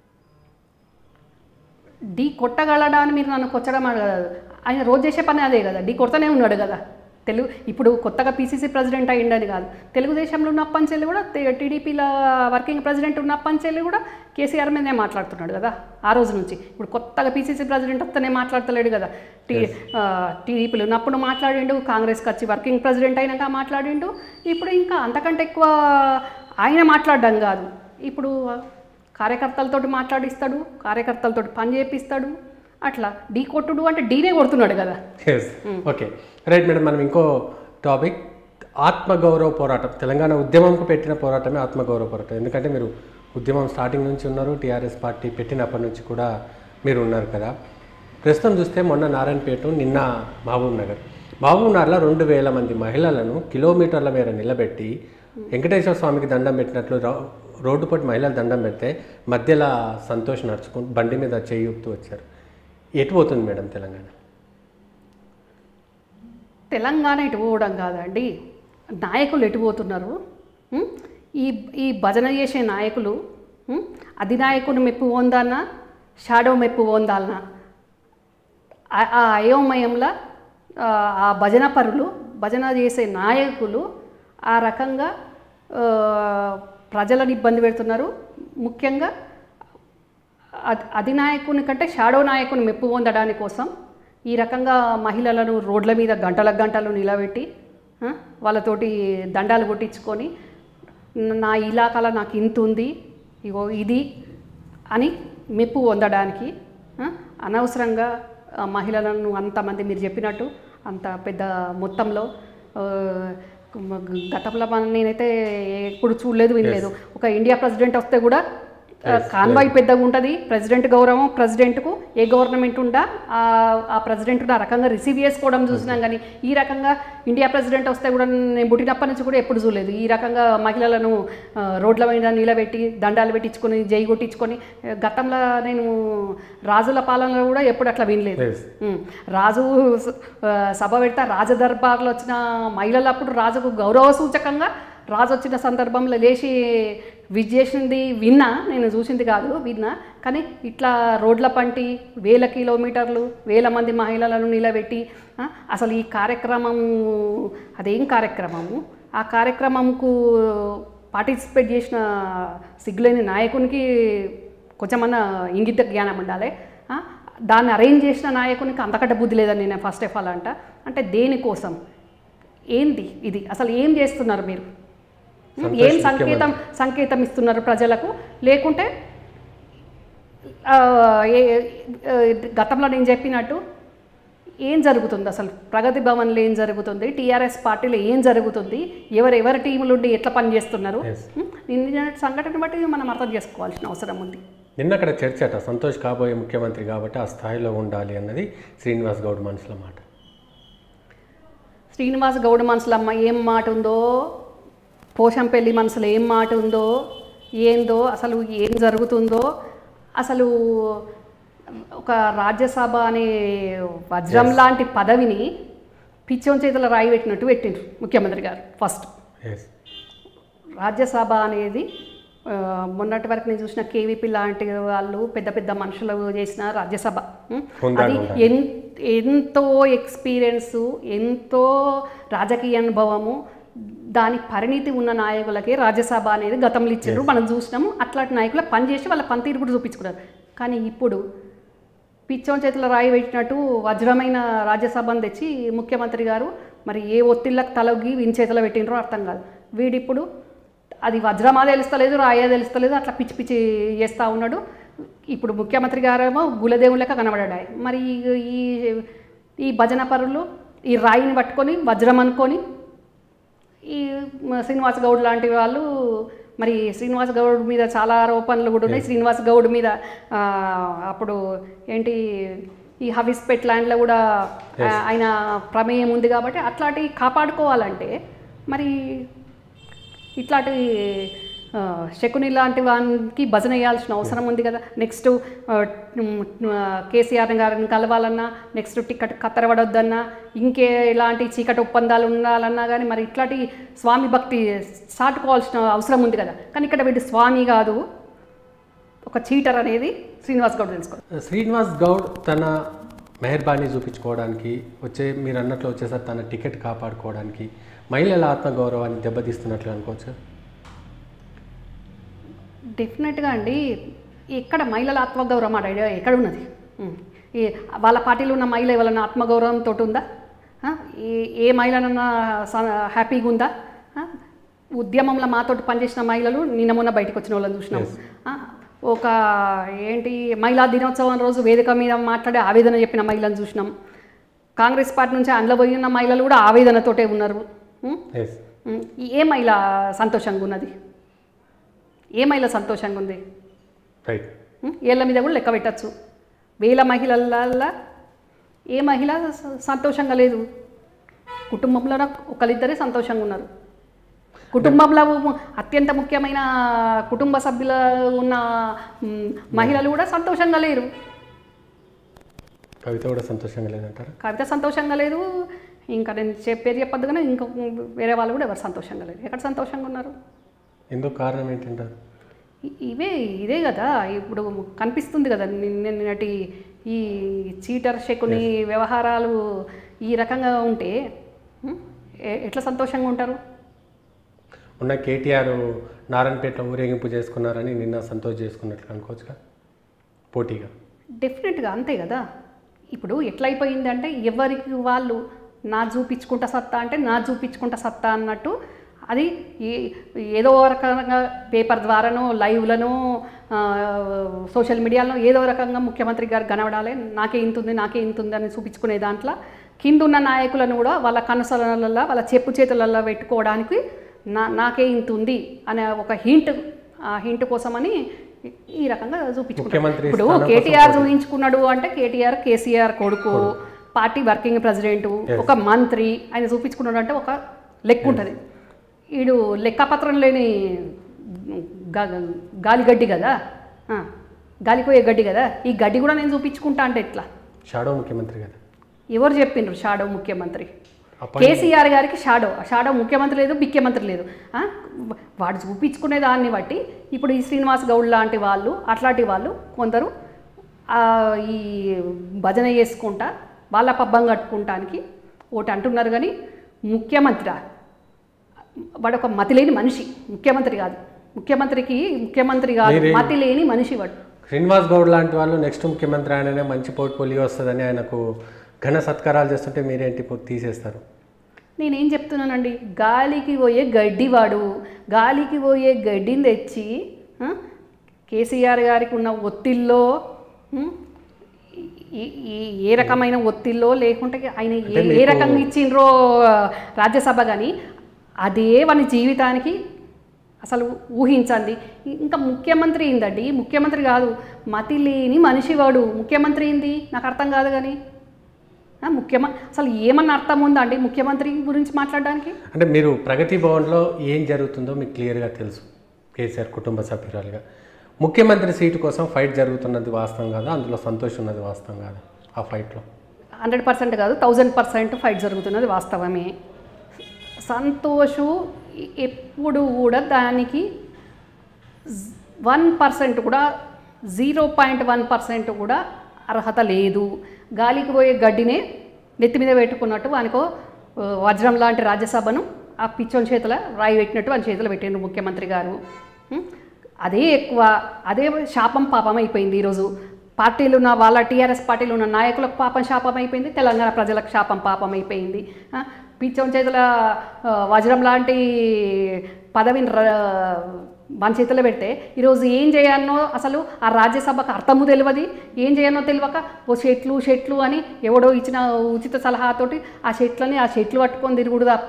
ఢీ కొట్టగలడా అని మీరు నన్ను కొట్టడం అడగదు ఆయన రోజు చేసే పని అదే కదా ఢీ కొడతానే ఉన్నాడు కదా తెలుగు ఇప్పుడు కొత్తగా పీసీసీ ప్రెసిడెంట్ అయ్యిండని కాదు తెలుగుదేశంలో ఉన్న పంచెల్లి కూడా టీడీపీలో వర్కింగ్ ప్రెసిడెంట్ ఉన్న పంచెల్లి కూడా కేసీఆర్ మీదనే మాట్లాడుతున్నాడు కదా ఆ రోజు నుంచి ఇప్పుడు కొత్తగా పీసీసీ ప్రెసిడెంట్ వస్తేనే మాట్లాడతలేడు కదా టీ టీడీపీలో ఉన్నప్పుడు మాట్లాడిండు కాంగ్రెస్కి వచ్చి వర్కింగ్ ప్రెసిడెంట్ అయినాక మాట్లాడిండు ఇప్పుడు ఇంకా అంతకంటే ఎక్కువ ఆయన మాట్లాడడం కాదు ఇప్పుడు కార్యకర్తలతోటి మాట్లాడిస్తాడు కార్యకర్తలతోటి పని చేపిస్తాడు అట్లా ఢీ కొట్టుడు అంటే డీనే కొడుతున్నాడు కదా ఎస్ ఓకే రైట్ మేడం మనం ఇంకో టాపిక్ ఆత్మగౌరవ పోరాటం తెలంగాణ ఉద్యమంకు పెట్టిన పోరాటమే ఆత్మగౌరవ పోరాటం ఎందుకంటే మీరు ఉద్యమం స్టార్టింగ్ నుంచి ఉన్నారు టీఆర్ఎస్ పార్టీ పెట్టినప్పటి నుంచి కూడా మీరు ఉన్నారు కదా ప్రస్తుతం చూస్తే మొన్న నారాయణపేట నిన్న మహబూబ్ నగర్ మహబూబ్ నగర్లో రెండు వేల మంది మహిళలను కిలోమీటర్ల మేర నిలబెట్టి వెంకటేశ్వర స్వామికి దండం పెట్టినట్లు రో- రోడ్డుపట్టి మహిళలు దండం పెడితే మధ్యలో సంతోష్ నడుచుకుంటూ బండి మీద చేయి ఊపుతూ వచ్చారు ఎటు పోతుంది మేడం తెలంగాణ తెలంగాణ ఎటు పోవడం కాదండి నాయకులు ఎటు పోతున్నారు ఉం? ఈ ఈ భజన చేసే నాయకులు ఉం? అధినాయకుని మెప్పు పొందాలనా షాడో మెప్పు పొందాలనా ఆ- ఆ అయోమయంలో ఆ, ఆ భజన పరులు భజన చేసే నాయకులు ఆ రకంగా ఆ, ప్రజలను ఇబ్బంది పెడుతున్నారు ముఖ్యంగా అధి- అధినాయకుని కంటే షాడో నాయకుని మెప్పు పొందడానికి కోసం ఈ రకంగా మహిళలను రోడ్ల మీద గంటల గంటలు నిలబెట్టి ఆ, వాళ్ళతోటి దండాలు కొట్టించుకొని "న- నా ఇలాకాలో నాకు ఇంత ఉంది ఇగో ఇది అని మెప్పు పొందడానికి ఆ, అనవసరంగా ఆ, మహిళలను అంతమంది మీరు చెప్పినట్టు అంత పెద్ద మొత్తంలో ఆ, మ- గతంలో మన నేనైతే ఎప్పుడు చూడలేదు వినలేదు ఒక ఇండియా ప్రెసిడెంట్ వస్తే కూడా కాన్వాయ్ పెద్దగా ఉంటుంది ప్రెసిడెంట్ గౌరవం ప్రెసిడెంట్కు ఏ గవర్నమెంట్ ఉందా ఆ- ఆ ప్రెసిడెంట్ ఆ రకంగా రిసీవ్ చేసుకోవడం చూసినాం కానీ ఈ రకంగా ఇండియా ప్రెసిడెంట్ వస్తే కూడా నేను పుట్టినప్పటి నుంచి కూడా ఎప్పుడు చూడలేదు ఈ రకంగా మహిళలను ఆ, రోడ్ల మీద నిలబెట్టి దండాలు పెట్టించుకొని జై కొట్టించుకొని ఆ, గతంలో నేను రాజుల పాలనలో కూడా ఎప్పుడు అట్లా వినలేదు Yes. ఉమ్. రాజు స- ఆ, సభ పెడతా రాజదర్బార్లో వచ్చిన మహిళలు అప్పుడు రాజుకు గౌరవ సూచకంగా రాజు వచ్చిన సందర్భంలో లేచి విజ్ చేసింది విన్నా నేను చూసింది కాదు విన్నా కానీ ఇట్లా రోడ్ల పంటి వేల కిలోమీటర్లు వేల మంది మహిళలను నిలబెట్టి ఆ, అసలు ఈ కార్యక్రమం అదేం కార్యక్రమము ఆ కార్యక్రమంకు పార్టిసిపేట్ చేసిన సిగ్గులేని నాయకునికి కొంచెమన్నా ఇంగిత జ్ఞానం ఉండాలి ఆ, దాన్ని అరేంజ్ చేసిన నాయకునికి అంతకంటే బుద్ధి లేదని నేను ఫస్ట్ ఆఫ్ ఆల్ అంట అంటే దేనికోసం ఏంది ఇది అసలు ఏం చేస్తున్నారు మీరు సంతోష్ ఏం సంకేతం సంకేతం ఇస్తున్నారు ప్రజలకు లేకుంటే ఆ, ఏ- ఆ, గతంలో నేను చెప్పినట్టు ఏం జరుగుతుంది అసలు ప్రగతి భవన్లో ఏం జరుగుతుంది టీఆర్ఎస్ పార్టీలో ఏం జరుగుతుంది ఎవరు ఎవరి టీములు ఉండి ఎట్లా పనిచేస్తున్నారు Yes. ఉం? నిన్న సంఘటన బట్టి మనం అర్థం చేసుకోవాల్సిన అవసరం ఉంది నిన్న అక్కడ చర్చ అట సంతోష్ కాబోయే ముఖ్యమంత్రి కాబట్టి ఆ స్థాయిలో ఉండాలి అన్నది శ్రీనివాస్ గౌడ్ మనసులో మాట శ్రీనివాస్ గౌడ్ మనసులో అమ్మ ఏం మాట ఉందో పోషంపల్లి మనసులో ఏం మాట ఉందో ఏందో అసలు ఏం జరుగుతుందో అసలు ఒక రాజ్యసభ అనే వజ్రం లాంటి పదవిని పిచ్చోన్ చేతుల రాయి పెట్టినట్టు పెట్టిండ్రు ముఖ్యమంత్రి గారు ఫస్ట్ ఎస్ రాజ్యసభ అనేది ఆ, మొన్నటి వరకు నేను చూసిన కేవీపీ లాంటి వాళ్ళు పెద్ద పెద్ద మనుషులు చేసిన రాజ్యసభ ఉం? హుందాగా అది ఉండాలి. ఎన్ ఎంతో ఎక్స్పీరియన్సు ఎంతో రాజకీయ అనుభవము దాని పరిణితి ఉన్న నాయకులకి రాజ్యసభ అనేది గతంలో ఇచ్చారు మనం చూసినాము అట్లాంటి నాయకులు పనిచేసి వాళ్ళ పనితీరు కూడా చూపించుకున్నారు కానీ ఇప్పుడు పిచ్చోన్ చేతిలో రాయి పెట్టినట్టు వజ్రమైన రాజ్యసభను తెచ్చి ముఖ్యమంత్రి గారు మరి ఏ ఒత్తిళ్ళకు తలొగ్గి వీని చేతిలో పెట్టినరో అర్థం కాదు వీడిప్పుడు అది వజ్రమా తెలుస్తలేదు రాయా తెలుస్తలేదు అట్లా పిచ్చి పిచ్చి చేస్తూ ఉన్నాడు ఇప్పుడు ముఖ్యమంత్రి గారేమో గులదేవుని లెక్క కనబడాడు ఆయన. మరి ఈ- ఈ ఈ భజన పరులు ఈ రాయిని పట్టుకొని వజ్రం అనుకొని ఈ మ- శ్రీనివాస్ గౌడ్ లాంటి వాళ్ళు మరి శ్రీనివాస్ గౌడ్ మీద చాలా ఆరోపణలు కూడా ఉన్నాయి శ్రీనివాస్ గౌడ్ మీద ఆ, అప్పుడు ఏంటి ఈ హవిస్పెట్ ల్యాండ్లో కూడా ఆ, ఆయన ప్రమేయం ఉంది కాబట్టి అట్లాంటివి కాపాడుకోవాలంటే మరి ఇట్లాంటి ఆ, శకుని లాంటి వానికి భజన వేయాల్సిన అవసరం ఉంది కదా నెక్స్ట్ కేసీఆర్ గారిని కలవాలన్నా నెక్స్ట్ టికెట్ కత్తరపడొద్దన్నా ఇంకే ఇలాంటి చీకటి ఒప్పందాలు ఉండాలన్నా కానీ మరి ఇట్లాంటి స్వామి భక్తి చాటుకోవాల్సిన అవసరం ఉంది కదా కానీ ఇక్కడ వీడు స్వామి కాదు ఒక చీటర్ అనేది శ్రీనివాస్ గౌడ్ తెలుసుకో శ్రీనివాస్ గౌడ్ తన మెహర్బానీ చూపించుకోవడానికి వచ్చే మీరు అన్నట్లు వచ్చేసరి తన టికెట్ కాపాడుకోవడానికి మహిళల ఆత్మగౌరవాన్ని దెబ్బతీస్తున్నట్లు అనుకోవచ్చు డెఫినెట్గా అండి ఎక్కడ మహిళల ఆత్మగౌరవం అడ ఎక్కడ ఉన్నది ఉమ్. ఈ వాళ్ళ పార్టీలో ఉన్న మహిళ ఎవరైనా ఆత్మగౌరవంతో ఉందా ఆ? ఏ ఏ మహిళనన్నా స- హ్యాపీగా ఉందా ఆ? ఉద్యమంలో మాతోటి పనిచేసిన మహిళలు నిన్న మొన్న బయటకు వచ్చిన వాళ్ళని చూసినాం ఆ? ఒక ఏంటి మహిళా దినోత్సవం రోజు వేదిక మీద మాట్లాడే ఆవేదన చెప్పిన మహిళలను చూసినాం కాంగ్రెస్ పార్టీ నుంచి అందులో పోయి ఉన్న మహిళలు కూడా ఆవేదనతోటే ఉన్నారు ఉమ్? ఎస్ ఉమ్. ఏ మహిళ సంతోషంగా ఉన్నది ఏ మహిళ సంతోషంగా ఉంది రైట్ ఉం? ఏళ్ళ మీద కూడా లెక్క పెట్టచ్చు వేల మహిళల ఏ మహిళ స- సంతోషంగా లేదు కుటుంబంలో ఒకరిద్దరే సంతోషంగా ఉన్నారు కుటుంబంలో అత్యంత ముఖ్యమైన కుటుంబ సభ్యులు ఉన్న ఉమ్, మహిళలు కూడా సంతోషంగా లేరు కవిత కూడా సంతోషంగా లేదంటారా కవిత సంతోషంగా లేదు ఇంకా నేను చెప్పేది చెప్పొద్దు కానీ ఇంకా వేరే వాళ్ళు కూడా ఎవరు సంతోషంగా లేరు ఎక్కడ సంతోషంగా ఉన్నారు ఎందుకు కారణం ఏంటంటారు ఇ- ఇవే ఇదే కదా ఇప్పుడు కనిపిస్తుంది కదా నిన్న నిన్నటి ఈ చీటర్ శకుని వ్యవహారాలు ఈ రకంగా ఉంటే ఉం? ఎ- ఎట్లా సంతోషంగా ఉంటారు ఉన్న కేటీఆర్ నారాయణపేటలో ఊరేగింపు చేసుకున్నారని నిన్న సంతోష్ చేసుకున్నట్లు అనుకోవచ్చుగా పోటీగా డెఫినెట్గా అంతే కదా ఇప్పుడు ఎట్లయిపోయింది అంటే ఎవరికి వాళ్ళు నా చూపించుకుంటా సత్తా అంటే నా చూపించుకుంటా సత్తా అన్నట్టు అది ఏ- ఏదో రకంగా పేపర్ ద్వారానో లైవ్లను సోషల్ మీడియాలో ఏదో రకంగా ముఖ్యమంత్రి గారు కనబడాలి నాకే ఇంతుంది నాకే ఇంతుంది అని చూపించుకునే దాంట్లో కింద ఉన్న నాయకులను కూడా వాళ్ళ కనుసలనలలో వాళ్ళ చెప్పు చేతులలో పెట్టుకోవడానికి నా నాకే ఇంతుంది అనే ఒక హింట్ ఆ హింట్ కోసమని ఈ రకంగా చూపించుకుంటారు ముఖ్యమంత్రి ఇప్పుడు స్థానం కోసం కేటీఆర్ చూపించుకున్నాడు అంటే కేటీఆర్ కేసీఆర్ కొడుకు పార్టీ వర్కింగ్ ప్రెసిడెంట్ ఒక మంత్రి ఆయన చూపించుకున్నాడు అంటే ఒక లెక్క ఉంటుంది వీడు లెక్కపత్రం లేని గా- గాలిగడ్డి కదా ఆ, గాలిపోయే గడ్డి కదా ఈ గడ్డి కూడా నేను చూపించుకుంటా అంటే ఎట్లా షాడో ముఖ్యమంత్రి కదా ఎవరు చెప్పిండ్రు షాడో ముఖ్యమంత్రి అప్పటి కేసీఆర్ గారికి షాడో షాడో ముఖ్యమంత్రి లేదు ముఖ్యమంత్రి లేదు ఆ? వాడు చూపించుకునే దాన్ని బట్టి ఇప్పుడు ఈ శ్రీనివాస్ గౌడ్ లాంటి వాళ్ళు అట్లాంటి వాళ్ళు కొందరు ఆ, ఈ భజన చేసుకుంటా వాళ్ళ పబ్బం కట్టుకుంటానికి ఒకటి అంటున్నారు కానీ ముఖ్యమంత్రి వాడు ఒక మతి లేని మనిషి ముఖ్యమంత్రి కాదు ముఖ్యమంత్రికి ముఖ్యమంత్రి కాదు మీరే- మతి లేని మనిషి వాడు శ్రీనివాస్ గౌడ్ లాంటి వాళ్ళు నెక్స్ట్ ముఖ్యమంత్రి ఆయననే మంచి పోర్ట్ఫోలియో వస్తుందని ఆయనకు ఘన సత్కారాలు చేస్తుంటే మీరేంటి ఇప్పుడు తీసేస్తారు నేనేం చెప్తున్నానండి గాలికి పోయే గడ్డివాడు గాలికి పోయే గడ్డిని తెచ్చి ఆ, కేసీఆర్ గారికి ఉన్న ఒత్తిల్లో ఉం, ఈ- ఈ- ఏ రకమైన ఒత్తిల్లో లేకుంటే ఆయన ఏ అంటే ఏ మీకు- రకంగా ఇచ్చిండ్రో రాజ్యసభ కానీ అదే వాని జీవితానికి అసలు ఊహించండి ఇంకా ముఖ్యమంత్రి ఏందండి ముఖ్యమంత్రి కాదు మతి లేని మనిషి వాడు ముఖ్యమంత్రి ఏంది నాకు అర్థం కాదు కానీ ఆ, ముఖ్యమ అసలు ఏమన్నా అర్థం ఉందా అండి ముఖ్యమంత్రి గురించి మాట్లాడడానికి అంటే మీరు ప్రగతి భవన్లో ఏం జరుగుతుందో మీకు క్లియర్గా తెలుసు కేసీఆర్ కుటుంబ సభ్యురాలుగా ముఖ్యమంత్రి సీటు కోసం ఫైట్ జరుగుతున్నది వాస్తవం కాదా అందులో సంతోషం ఉన్నది వాస్తవం కాదా ఆ ఫైట్లో హండ్రెడ్ పర్సెంట్ కాదు థౌజండ్ పర్సెంట్ ఫైట్ జరుగుతున్నది వాస్తవమే సంతోషు ఎప్పుడు కూడా దానికి వన్ పర్సెంట్ కూడా జీరో పాయింట్ వన్ పర్సెంట్ కూడా అర్హత లేదు గాలికి పోయే గడ్డినే నెత్తి మీద పెట్టుకున్నట్టు వానికో ఆ, వజ్రం లాంటి రాజ్యసభను ఆ పిచ్చోని చేతుల రాయి పెట్టినట్టు వాని చేతులు పెట్టిండ్రు ముఖ్యమంత్రి గారు ఉం? అదే ఎక్కువ అదే శాపం పాపం అయిపోయింది ఈరోజు పార్టీలు ఉన్న వాళ్ళ టీఆర్ఎస్ పార్టీలు ఉన్న నాయకులకు పాపం శాపం అయిపోయింది తెలంగాణ ప్రజలకు శాపం పాపం అయిపోయింది ఆ, పిచ్చోని చేతుల ఆ, వజ్రం లాంటి పదవిని ర- మన చేతిలో పెడితే ఈరోజు ఏం చేయాలనో అసలు ఆ రాజ్యసభకు అర్థము తెలియదు ఏం చేయాలనో తెలియక ఓ చెట్లు చెట్లు అని ఎవడో ఇచ్చిన ఉచిత సలహాతోటి ఆ చెట్లని ఆ చెట్లు పట్టుకొని తిరుగుడు తప్ప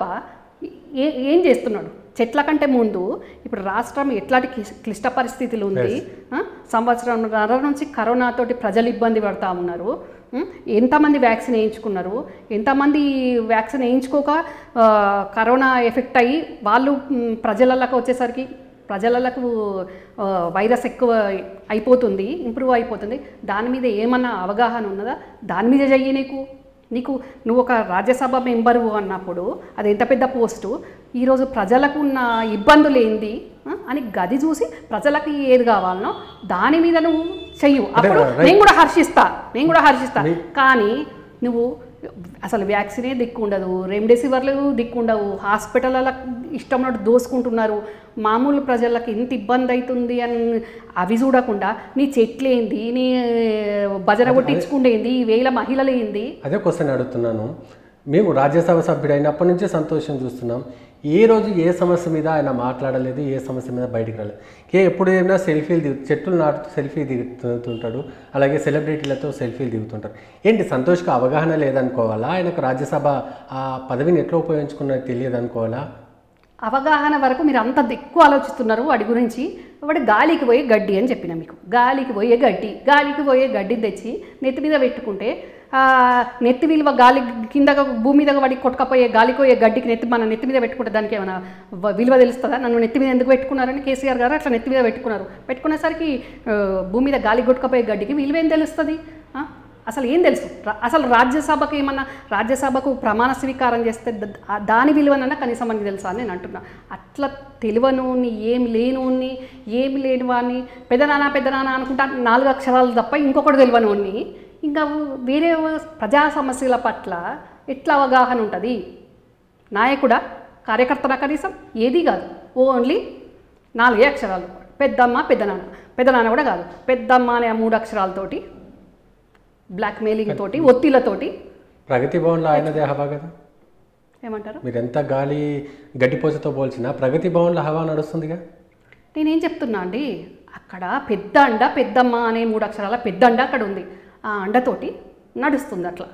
ఏ ఏం చేస్తున్నాడు చెట్ల కంటే ముందు ఇప్పుడు రాష్ట్రం ఎట్లాంటి క్లిష్- క్లిష్ట పరిస్థితులు ఉంది ఆ? సంవత్సరంన్నర నుంచి కరోనాతోటి ప్రజలు ఇబ్బంది పడతా ఉన్నారు ఉం? ఎంతమంది వ్యాక్సిన్ వేయించుకున్నారు ఎంతమంది వ్యాక్సిన్ వేయించుకోక ఆ, కరోనా ఎఫెక్ట్ అయ్యి వాళ్ళు ఉం, ప్రజలలోకి వచ్చేసరికి ప్రజలకు ఆ, వైరస్ ఎక్కువ అయిపోతుంది ఇంప్రూవ్ అయిపోతుంది దాని మీద ఏమన్నా అవగాహన ఉన్నదా దాని మీద చెయ్యి నీకు నీకు నువ్వు ఒక రాజ్యసభ మెంబరు అన్నప్పుడు అది ఎంత పెద్ద పోస్టు ఈరోజు ప్రజలకు ఉన్న ఇబ్బందులు ఏంది ఆ, అని గది చూసి ప్రజలకు ఏది కావాలనో దాని మీద నువ్వు చెయ్యు అప్పుడు right. నేను కూడా హర్షిస్తా నేను కూడా హర్షిస్తా మీ- కానీ నువ్వు అసలు వ్యాక్సినే దిక్కుండదు రెమ్డెసివర్లు దిక్కుండవు హాస్పిటళ్ళ ఇష్టం ఉన్నట్టు దోసుకుంటున్నారు మామూలు ప్రజలకు ఎంత ఇబ్బంది అవుతుంది అని అవి చూడకుండా నీ చెట్లేంది నీ భజన కొట్టించుకుండేంది ఈ వేల మహిళలు ఏంది అదే క్వశ్చన్ అడుగుతున్నాను మేము రాజ్యసభ సభ్యుడైనప్పటి నుంచి సంతోషం చూస్తున్నాం ఏ రోజు ఏ సమస్య మీద ఆయన మాట్లాడలేదు ఏ సమస్య మీద బయటికి రాలేదు ఏ ఎప్పుడు ఏమైనా సెల్ఫీలు దిగు చెట్లు నాటుతూ సెల్ఫీ దిగుతుంటాడు అలాగే సెలబ్రిటీలతో సెల్ఫీలు దిగుతుంటారు ఏంటి సంతోష్కి అవగాహన లేదనుకోవాలా ఆయనకు రాజ్యసభ ఆ పదవిని ఎట్లా ఉపయోగించుకున్నది తెలియదు అనుకోవాలా అవగాహన వరకు మీరు అంత ఎక్కువ ఆలోచిస్తున్నారు వాడి గురించి వాడు గాలికి పోయే గడ్డి అని చెప్పిన మీకు గాలికి పోయే గడ్డి గాలికి పోయే గడ్డిని తెచ్చి నెత్తి మీద పెట్టుకుంటే ఆ, నెత్తి విలువ గాలి కింద భూమి మీద వాడి కొట్టుకపోయే గాలికి పోయే గడ్డికి నెత్తి మన నెత్తి మీద పెట్టుకుంటే దానికి ఏమైనా వ- విలువ తెలుస్తుందా నన్ను నెత్తి మీద ఎందుకు పెట్టుకున్నారని కేసీఆర్ గారు అట్లా నెత్తి మీద పెట్టుకున్నారు పెట్టుకునేసరికి ఆ, భూమి మీద గాలి కొట్టుకపోయే గడ్డికి విలువ ఏం తెలుస్తుంది ఆ? అసలు ఏం తెలుసు రా- అసలు రాజ్యసభకు ఏమన్నా రాజ్యసభకు ప్రమాణ స్వీకారం చేస్తే ద- ఆ దాని విలువనన్నా కనీసం మనకి తెలుసా అని నేను అంటున్నా అట్లా తెలివనుని ఏం లేనుని ఏం లేని వాడిని పెద్దనాన్న పెద్దనాన్న అనుకుంటా నాలుగు అక్షరాలు తప్ప ఇంకొకటి తెలియనివాడిని ఇంకా వేరే ప్రజా సమస్యల పట్ల ఎట్లా అవగాహన ఉంటుంది నాయకుడా కార్యకర్తనా కనీసం ఏది కాదు ఓన్లీ నాలుగే అక్షరాలు పెద్దమ్మ పెద్దనాన్న పెద్దనాన్న కూడా కాదు పెద్దమ్మ అనే ఆ మూడు అక్షరాలతోటి బ్లాక్ మెయిలింగ్ తోటి ఒత్తిళ్లతోటి ప్రగతి భవన్లో ఆయనదే హవా కదా ఏమంటారు మీరు ఎంత గాలి గడ్డిపోచతో పోల్చినా ప్రగతి భవన్లో హవా నడుస్తుందిగా నేనేం చెప్తున్నా అండి అక్కడ పెద్ద అండ పెద్దమ్మ అనే మూడు అక్షరాల పెద్ద అండ అక్కడ ఉంది ఆ అండతోటి నడుస్తుంది అట్లా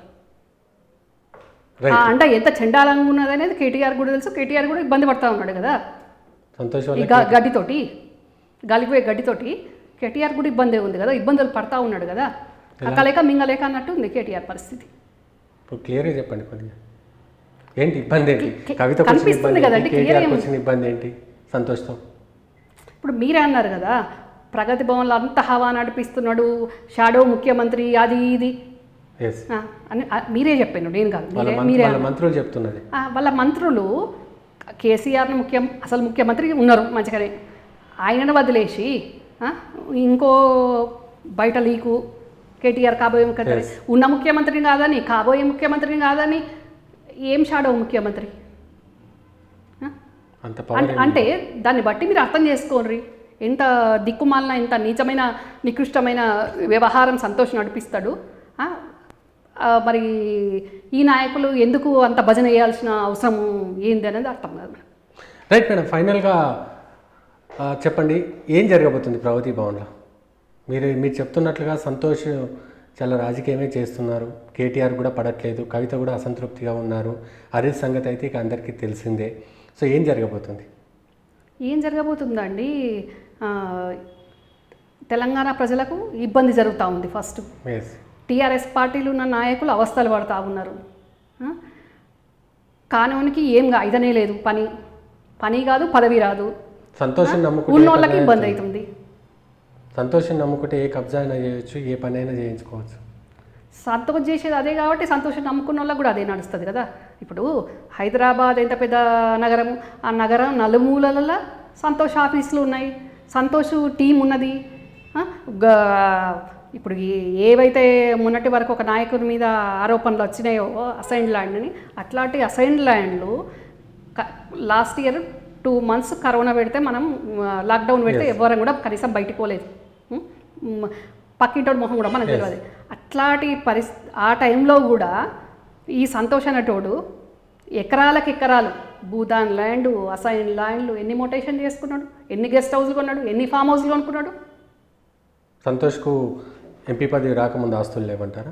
ఆ రైట్ అండ ఎంత చండాలంగా ఉన్నది అనేది కేటీఆర్ కూడా తెలుసు కేటీఆర్ కూడా ఇబ్బంది పడతా ఉన్నాడు కదా సంతోష్ ఈ వల్ల గా- గడ్డితోటి గాలిపోయే గడ్డితోటి కేటీఆర్ కూడా ఇబ్బంది ఉంది కదా ఇబ్బందులు పడతా ఉన్నాడు కదా అక్కలేక మింగలేక అన్నట్టు ఉంది కేటీఆర్ పరిస్థితి ఇప్పుడు క్లియర్గా చెప్పండి కొద్దిగా ఏంటి ఇబ్బంది ఏంటి కి- కవితకు వచ్చిన కనిపిస్తుంది ఇబ్బంది కదండి, ఏంటి clear కేటీఆర్కి ఏం- వచ్చిన ఇబ్బంది ఏంటి సంతోష్తో ఇప్పుడు మీరే అన్నారు కదా ప్రగతి భవన్లో అంత హవా నడిపిస్తున్నాడు షాడో ముఖ్యమంత్రి అది ఇది ఎస్ ఆ, అని ఆ, మీరే చెప్పాను నేను కాదు వాళ్ళ మీరే మంత్రు- మీరే వాళ్ళ మంత్రులు చెప్తున్నది ఆ, వాళ్ళ మంత్రులు కేసీఆర్ని ముఖ్యం అసలు ముఖ్యమంత్రి ఉన్నారు మంచిగానే ఆయనను వదిలేసి ఆ, ఇంకో బయట లీకు కేటీఆర్ కాబోయే ముఖ్యమంత్రి ఉన్న ముఖ్యమంత్రిని కాదని కాబోయే ముఖ్యమంత్రిని కాదని ఏం షాడో ముఖ్యమంత్రి ఆ? అంత పవర్ అన్- అంటే దాన్ని బట్టి మీరు అర్థం చేసుకోండి ఎంత దిక్కుమాలిన ఎంత నీచమైన నికృష్టమైన వ్యవహారం సంతోష్ నడిపిస్తాడు ఆ, ఆ, మరి ఈ నాయకులు ఎందుకు అంత భజన చేయాల్సిన అవసరం ఏంది అనేది అర్థం కాదు మేడం రైట్ మేడం ఫైనల్గా ఆ, చెప్పండి ఏం జరగబోతుంది ప్రగతి భవన్లో మీరు మీరు చెప్తున్నట్లుగా సంతోష్ చాలా రాజకీయమే చేస్తున్నారు కేటీఆర్ కూడా పడట్లేదు కవిత కూడా అసంతృప్తిగా ఉన్నారు హరీష్ సంగతి అయితే ఇక అందరికీ తెలిసిందే సో ఏం జరగబోతుంది ఏం జరగబోతుందండి ఆ, తెలంగాణ ప్రజలకు ఇబ్బంది జరుగుతూ ఉంది ఫస్ట్ ఎస్ టీఆర్ఎస్ పార్టీలు ఉన్న నాయకులు అవస్థలు పడుతూ ఉన్నారు ఆ? కానోనికి ఏం గా- ఇదనే లేదు పని పని కాదు పదవి రాదు సంతోషం నమ్ముకుంటే ఏ ఉన్నోళ్ళకి పని ఇబ్బంది అయినా- అవుతుంది సంతోషం నమ్ముకుంటే ఏ కబ్జా అయినా చేయొచ్చు ఏ పని అయినా చేయించుకోవచ్చు సంతోషం చేసేది అదే కాబట్టి సంతోషం నమ్ముకున్న వాళ్ళకి కూడా అదే నడుస్తుంది కదా ఇప్పుడు హైదరాబాద్ ఎంత పెద్ద నగరం ఆ నగరం నలుమూలల సంతోష్ ఆఫీసులు ఉన్నాయి సంతోష్ టీం ఉన్నది ఆ, గ- ఇప్పుడు ఏ- ఏవైతే మొన్నటి వరకు ఒక నాయకుడి మీద ఆరోపణలు వచ్చినాయో అసైన్ ల్యాండ్ని అట్లాంటి అసైన్ ల్యాండ్లు last year two months corona పెడితే మనం లాక్డౌన్ పెడితే ఎవరం కూడా కనీసం బయటికి పోలేదు ఉం? మ్, పక్కింటోడి మొహం కూడా మనకు తెలియదు అట్లాంటి పరిస్థితి ఆ టైంలో కూడా ఈ సంతోష్ అనేటోడు ఎకరాలకు ఎకరాలు భూదాన్ ల్యాండ్ అసైన్ ల్యాండ్లు ఎన్ని మొటేషన్ చేసుకున్నాడు ఎన్ని గెస్ట్ హౌస్లు కొన్నాడు ఎన్ని ఫామ్ హౌస్లు కొనుక్కున్నాడు సంతోష్కు ఎంపీ పదవి రాకముందు ఆస్తులు లేవంటారా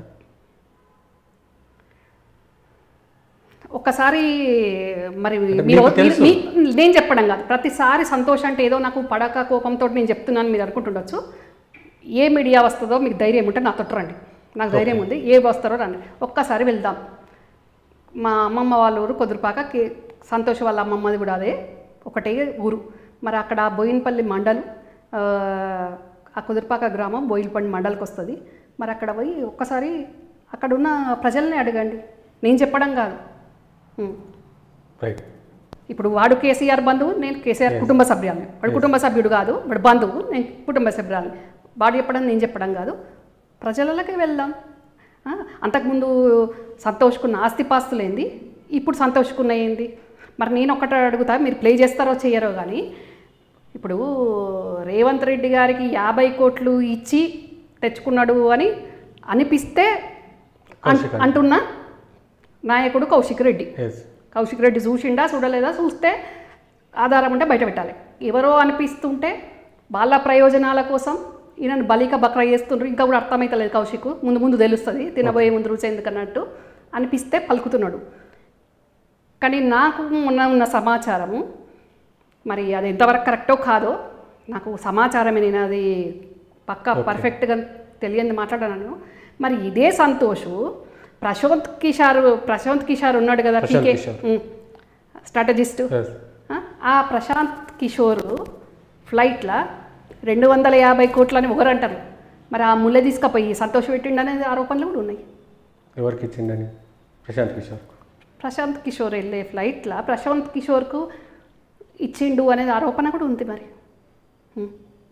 ఒక్కసారి మరి అంటే మీరు మీకు తెలుసు. మీ- నేను చెప్పడం కాదు ప్రతిసారి సంతోషం అంటే ఏదో నాకు పడక కోపంతో నేను చెప్తున్నాను మీరు అనుకుంటుండొచ్చు ఏ మీడియా వస్తుందో మీకు ధైర్యం ఉంటే నాతో రండి నాకు ధైర్యం ఉంది ఏ వస్తారో రండి ఒక్కసారి వెళ్దాం మా అమ్మమ్మ వాళ్ళ ఊరు కుదురుపాక కే సంతోష్ వాళ్ళ అమ్మమ్మది కూడా అదే ఒకటే ఊరు మరి అక్కడ బోయినపల్లి మండలం ఆ, ఆ కుదురుపాక గ్రామం బోయినపల్లి మండలికి వస్తుంది మరి అక్కడ పోయి ఒక్కసారి అక్కడ ఉన్న ప్రజల్ని అడగండి నేను చెప్పడం కాదు ఉం. రైట్ ఇప్పుడు వాడు కేసీఆర్ బంధువు నేను కేసీఆర్ కుటుంబ సభ్యురాలు వాడు కుటుంబ సభ్యుడు కాదు వాడు బంధువు నేను కుటుంబ సభ్యురాలు వాడు చెప్పడం నేను చెప్పడం కాదు ప్రజలకి వెళ్దాం ఆ, అంతకుముందు సంతోషకున్న ఆస్తిపాస్తులు ఏంది ఇప్పుడు సంతోషకున్న ఏంది మరి నేను ఒకటే అడుగుతా మీరు ప్లే చేస్తారో చేయరో కానీ ఇప్పుడు రేవంత్ రెడ్డి గారికి యాభై కోట్లు ఇచ్చి తెచ్చుకున్నాడు అని అనిపిస్తే అన్- కౌశిక్ అంటున్న నాయకుడు కౌశిక్ రెడ్డి ఎస్ కౌశిక్ రెడ్డి చూసిండా చూడలేదా చూస్తే ఆధారం ఉంటే బయట పెట్టాలి ఎవరో అనిపిస్తుంటే వాళ్ళ ప్రయోజనాల కోసం ఈయనను బలిక బక్ర చేస్తుండ్రు ఇంకా కూడా అర్థమైతలేదు కౌశిక్ ముందు ముందు తెలుస్తుంది తినబోయే ముందు రుచి ఎందుకన్నట్టు అనిపిస్తే పలుకుతున్నాడు కానీ నాకు మొన్న ఉన్న సమాచారము మరి అది ఎంతవరకు కరెక్టో కాదో నాకు సమాచారమే నేను అది పక్కా పర్ఫెక్ట్గా తెలియని మాట్లాడాను మరి ఇదే సంతోషు ప్రశాంత్ కిషార్ ప్రశాంత్ కిషార్ ఉన్నాడు కదా Prashant PK Kishor. Strategist yes ఆ ప్రశాంత్ కిషోర్ ఫ్లైట్లో రెండు వందల యాభై కోట్లని ఒకరంటారు మరి ఆ ముళ్ళ తీసుకపోయి సంతోష పెట్టిండు అనేది ఆరోపణలు కూడా ఉన్నాయి ఎవరికి ఇచ్చిండని ప్రశాంత్ కిషోర్ ప్రశాంత్ కిషోర్ వెళ్ళే ఫ్లైట్లో ప్రశాంత్ కిషోర్కు ఇచ్చిండు అనేది ఆరోపణ కూడా ఉంది మరి ఉం.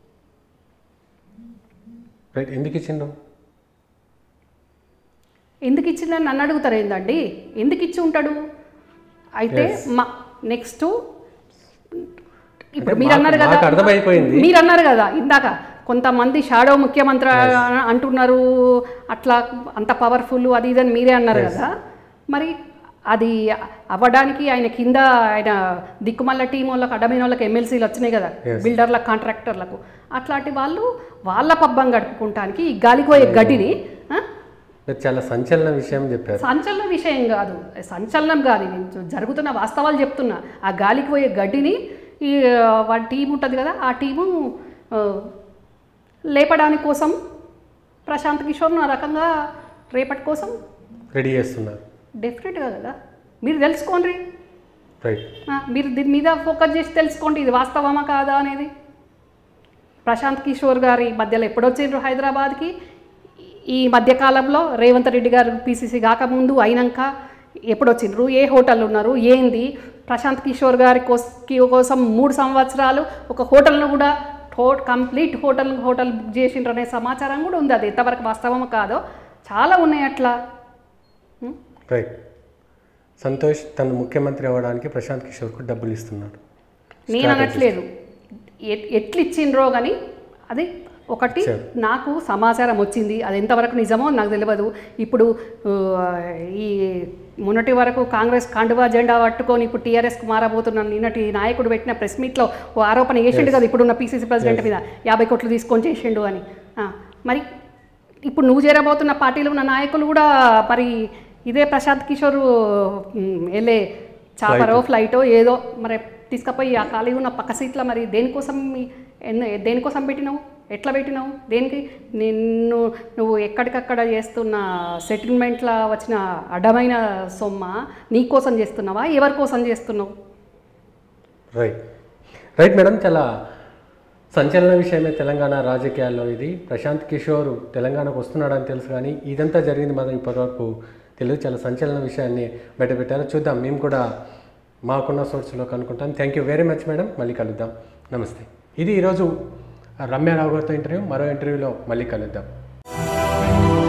రైట్ ఎందుకు ఇచ్చిండు ఎందుకు ఇచ్చిందని నన్ను అడుగుతారు ఏందండి ఎందుకు ఇచ్చి ఉంటాడు అయితే Yes. మా నెక్స్ట్ ఇప్పుడు అంటే మీరు అన్నారు మాకు- కదా మాకు అర్థమైపోయింది. మీరు అన్నారు కదా ఇందాక కొంతమంది షాడో ముఖ్యమంత్రి అంటున్నారు అట్లా అంత పవర్ఫుల్ అది ఇది అని మీరే అన్నారు కదా మరి అది అవ్వడానికి ఆయన కింద ఆయన దిక్కుమల్ల టీం వాళ్ళకి అడ్డమైన వాళ్ళకి ఎమ్మెల్సీలు వచ్చినాయి కదా Yes. బిల్డర్లకు కాంట్రాక్టర్లకు అట్లాంటి వాళ్ళు వాళ్ళ పబ్బం గడుపుకుంటానికి ఈ గాలిపోయే గడ్డిని ఆ, మీరు చాలా సంచలన విషయం చెప్పారు సంచలన విషయం కాదు సంచలనం కాదు ఇది జ- జరుగుతున్న వాస్తవాలు చెప్తున్నా ఆ గాలికి పోయే గడ్డిని ఈ ఆ, వాడి టీం ఉంటుంది కదా ఆ టీము ఆ, లేపడానికి కోసం ప్రశాంత్ కిషోర్ను ఆ రకంగా రేపటి కోసం రెడీ చేస్తున్నారు డెఫినెట్గా కదా మీరు తెలుసుకోండి రైట్ ఆ, మీరు దీని మీద ఫోకస్ చేసి తెలుసుకోండి ఇది వాస్తవమా కాదా అనేది ప్రశాంత్ కిషోర్ గారి మధ్యలో ఎప్పుడొచ్చిండ్రు హైదరాబాద్కి ఈ మధ్యకాలంలో రేవంత్ రెడ్డి గారు పీసీసీ కాకముందు అయినాక ఎప్పుడు వచ్చిండ్రు ఏ హోటల్ ఉన్నారు ఏంది ప్రశాంత్ కిషోర్ గారి కోస్- కి- కోసం మూడు సంవత్సరాలు ఒక హోటల్ను కూడా టో కంప్లీట్ హోటల్ హోటల్ బుక్ చేసిండ్రు అనే సమాచారం కూడా ఉంది అది ఎంతవరకు వాస్తవమో కాదో చాలా ఉన్నాయి అట్లా ఉం? రైట్ సంతోష్ తను ముఖ్యమంత్రి అవ్వడానికి ప్రశాంత్ కిషోర్కు డబ్బులు ఇస్తున్నాడు నేను అనట్లేదు ఎ- ఎట్లు ఇచ్చిండ్రో కానీ అది ఒకటి Sure. నాకు సమాచారం వచ్చింది అది ఎంతవరకు నిజమో నాకు తెలియదు ఇప్పుడు ఆ, ఈ మొన్నటి వరకు కాంగ్రెస్ కండువా జెండా పట్టుకొని ఇప్పుడు టీఆర్ఎస్కి మారబోతున్న నిన్నటి నాయకుడు పెట్టిన ప్రెస్ మీట్లో ఓ ఆరోపణ చేసిండు కదా ఇప్పుడున్న పీసీసీ ప్రెసిడెంట్ మీద యాభై కోట్లు తీసుకొని చేసిండు అని ఆ, మరి ఇప్పుడు నువ్వు చేరబోతున్న పార్టీలో ఉన్న నాయకులు కూడా మరి ఇదే ప్రశాంత్ కిషోర్ ఉమ్, వెళ్ళే చాపరో ఫ్లైటో ఏదో మరి తీసుకపోయి ఆ ఖాళీ ఉన్న పక్క సీట్లో మరి దేనికోసం ఈ- ఎన్న- దేనికోసం పెట్టినావు ఎట్లా పెట్టినావు దేనికి నిన్ను నువ్వు ఎక్కడికక్కడ చేస్తున్న సెటిల్మెంట్లో వచ్చిన అడ్డమైన సొమ్మ నీ కోసం చేస్తున్నావా ఎవరి కోసం చేస్తున్నావు రైట్ రైట్ మేడం చాలా సంచలన విషయమే తెలంగాణ రాజకీయాల్లో ఇది ప్రశాంత్ కిషోర్ తెలంగాణకు వస్తున్నాడని తెలుసు కానీ ఇదంతా జరిగింది మాత్రం ఇప్పటివరకు తెలియదు చాలా సంచలన విషయాన్ని బయటపెట్టారు చూద్దాం మేము కూడా మాకున్న సోర్స్లో కనుక్కుంటాం thank you very much madam మళ్ళీ కలుద్దాం నమస్తే ఇది ఈరోజు రమ్యారావు గారితో ఇంటర్వ్యూ మరో ఇంటర్వ్యూలో మళ్ళీ కలుద్దాం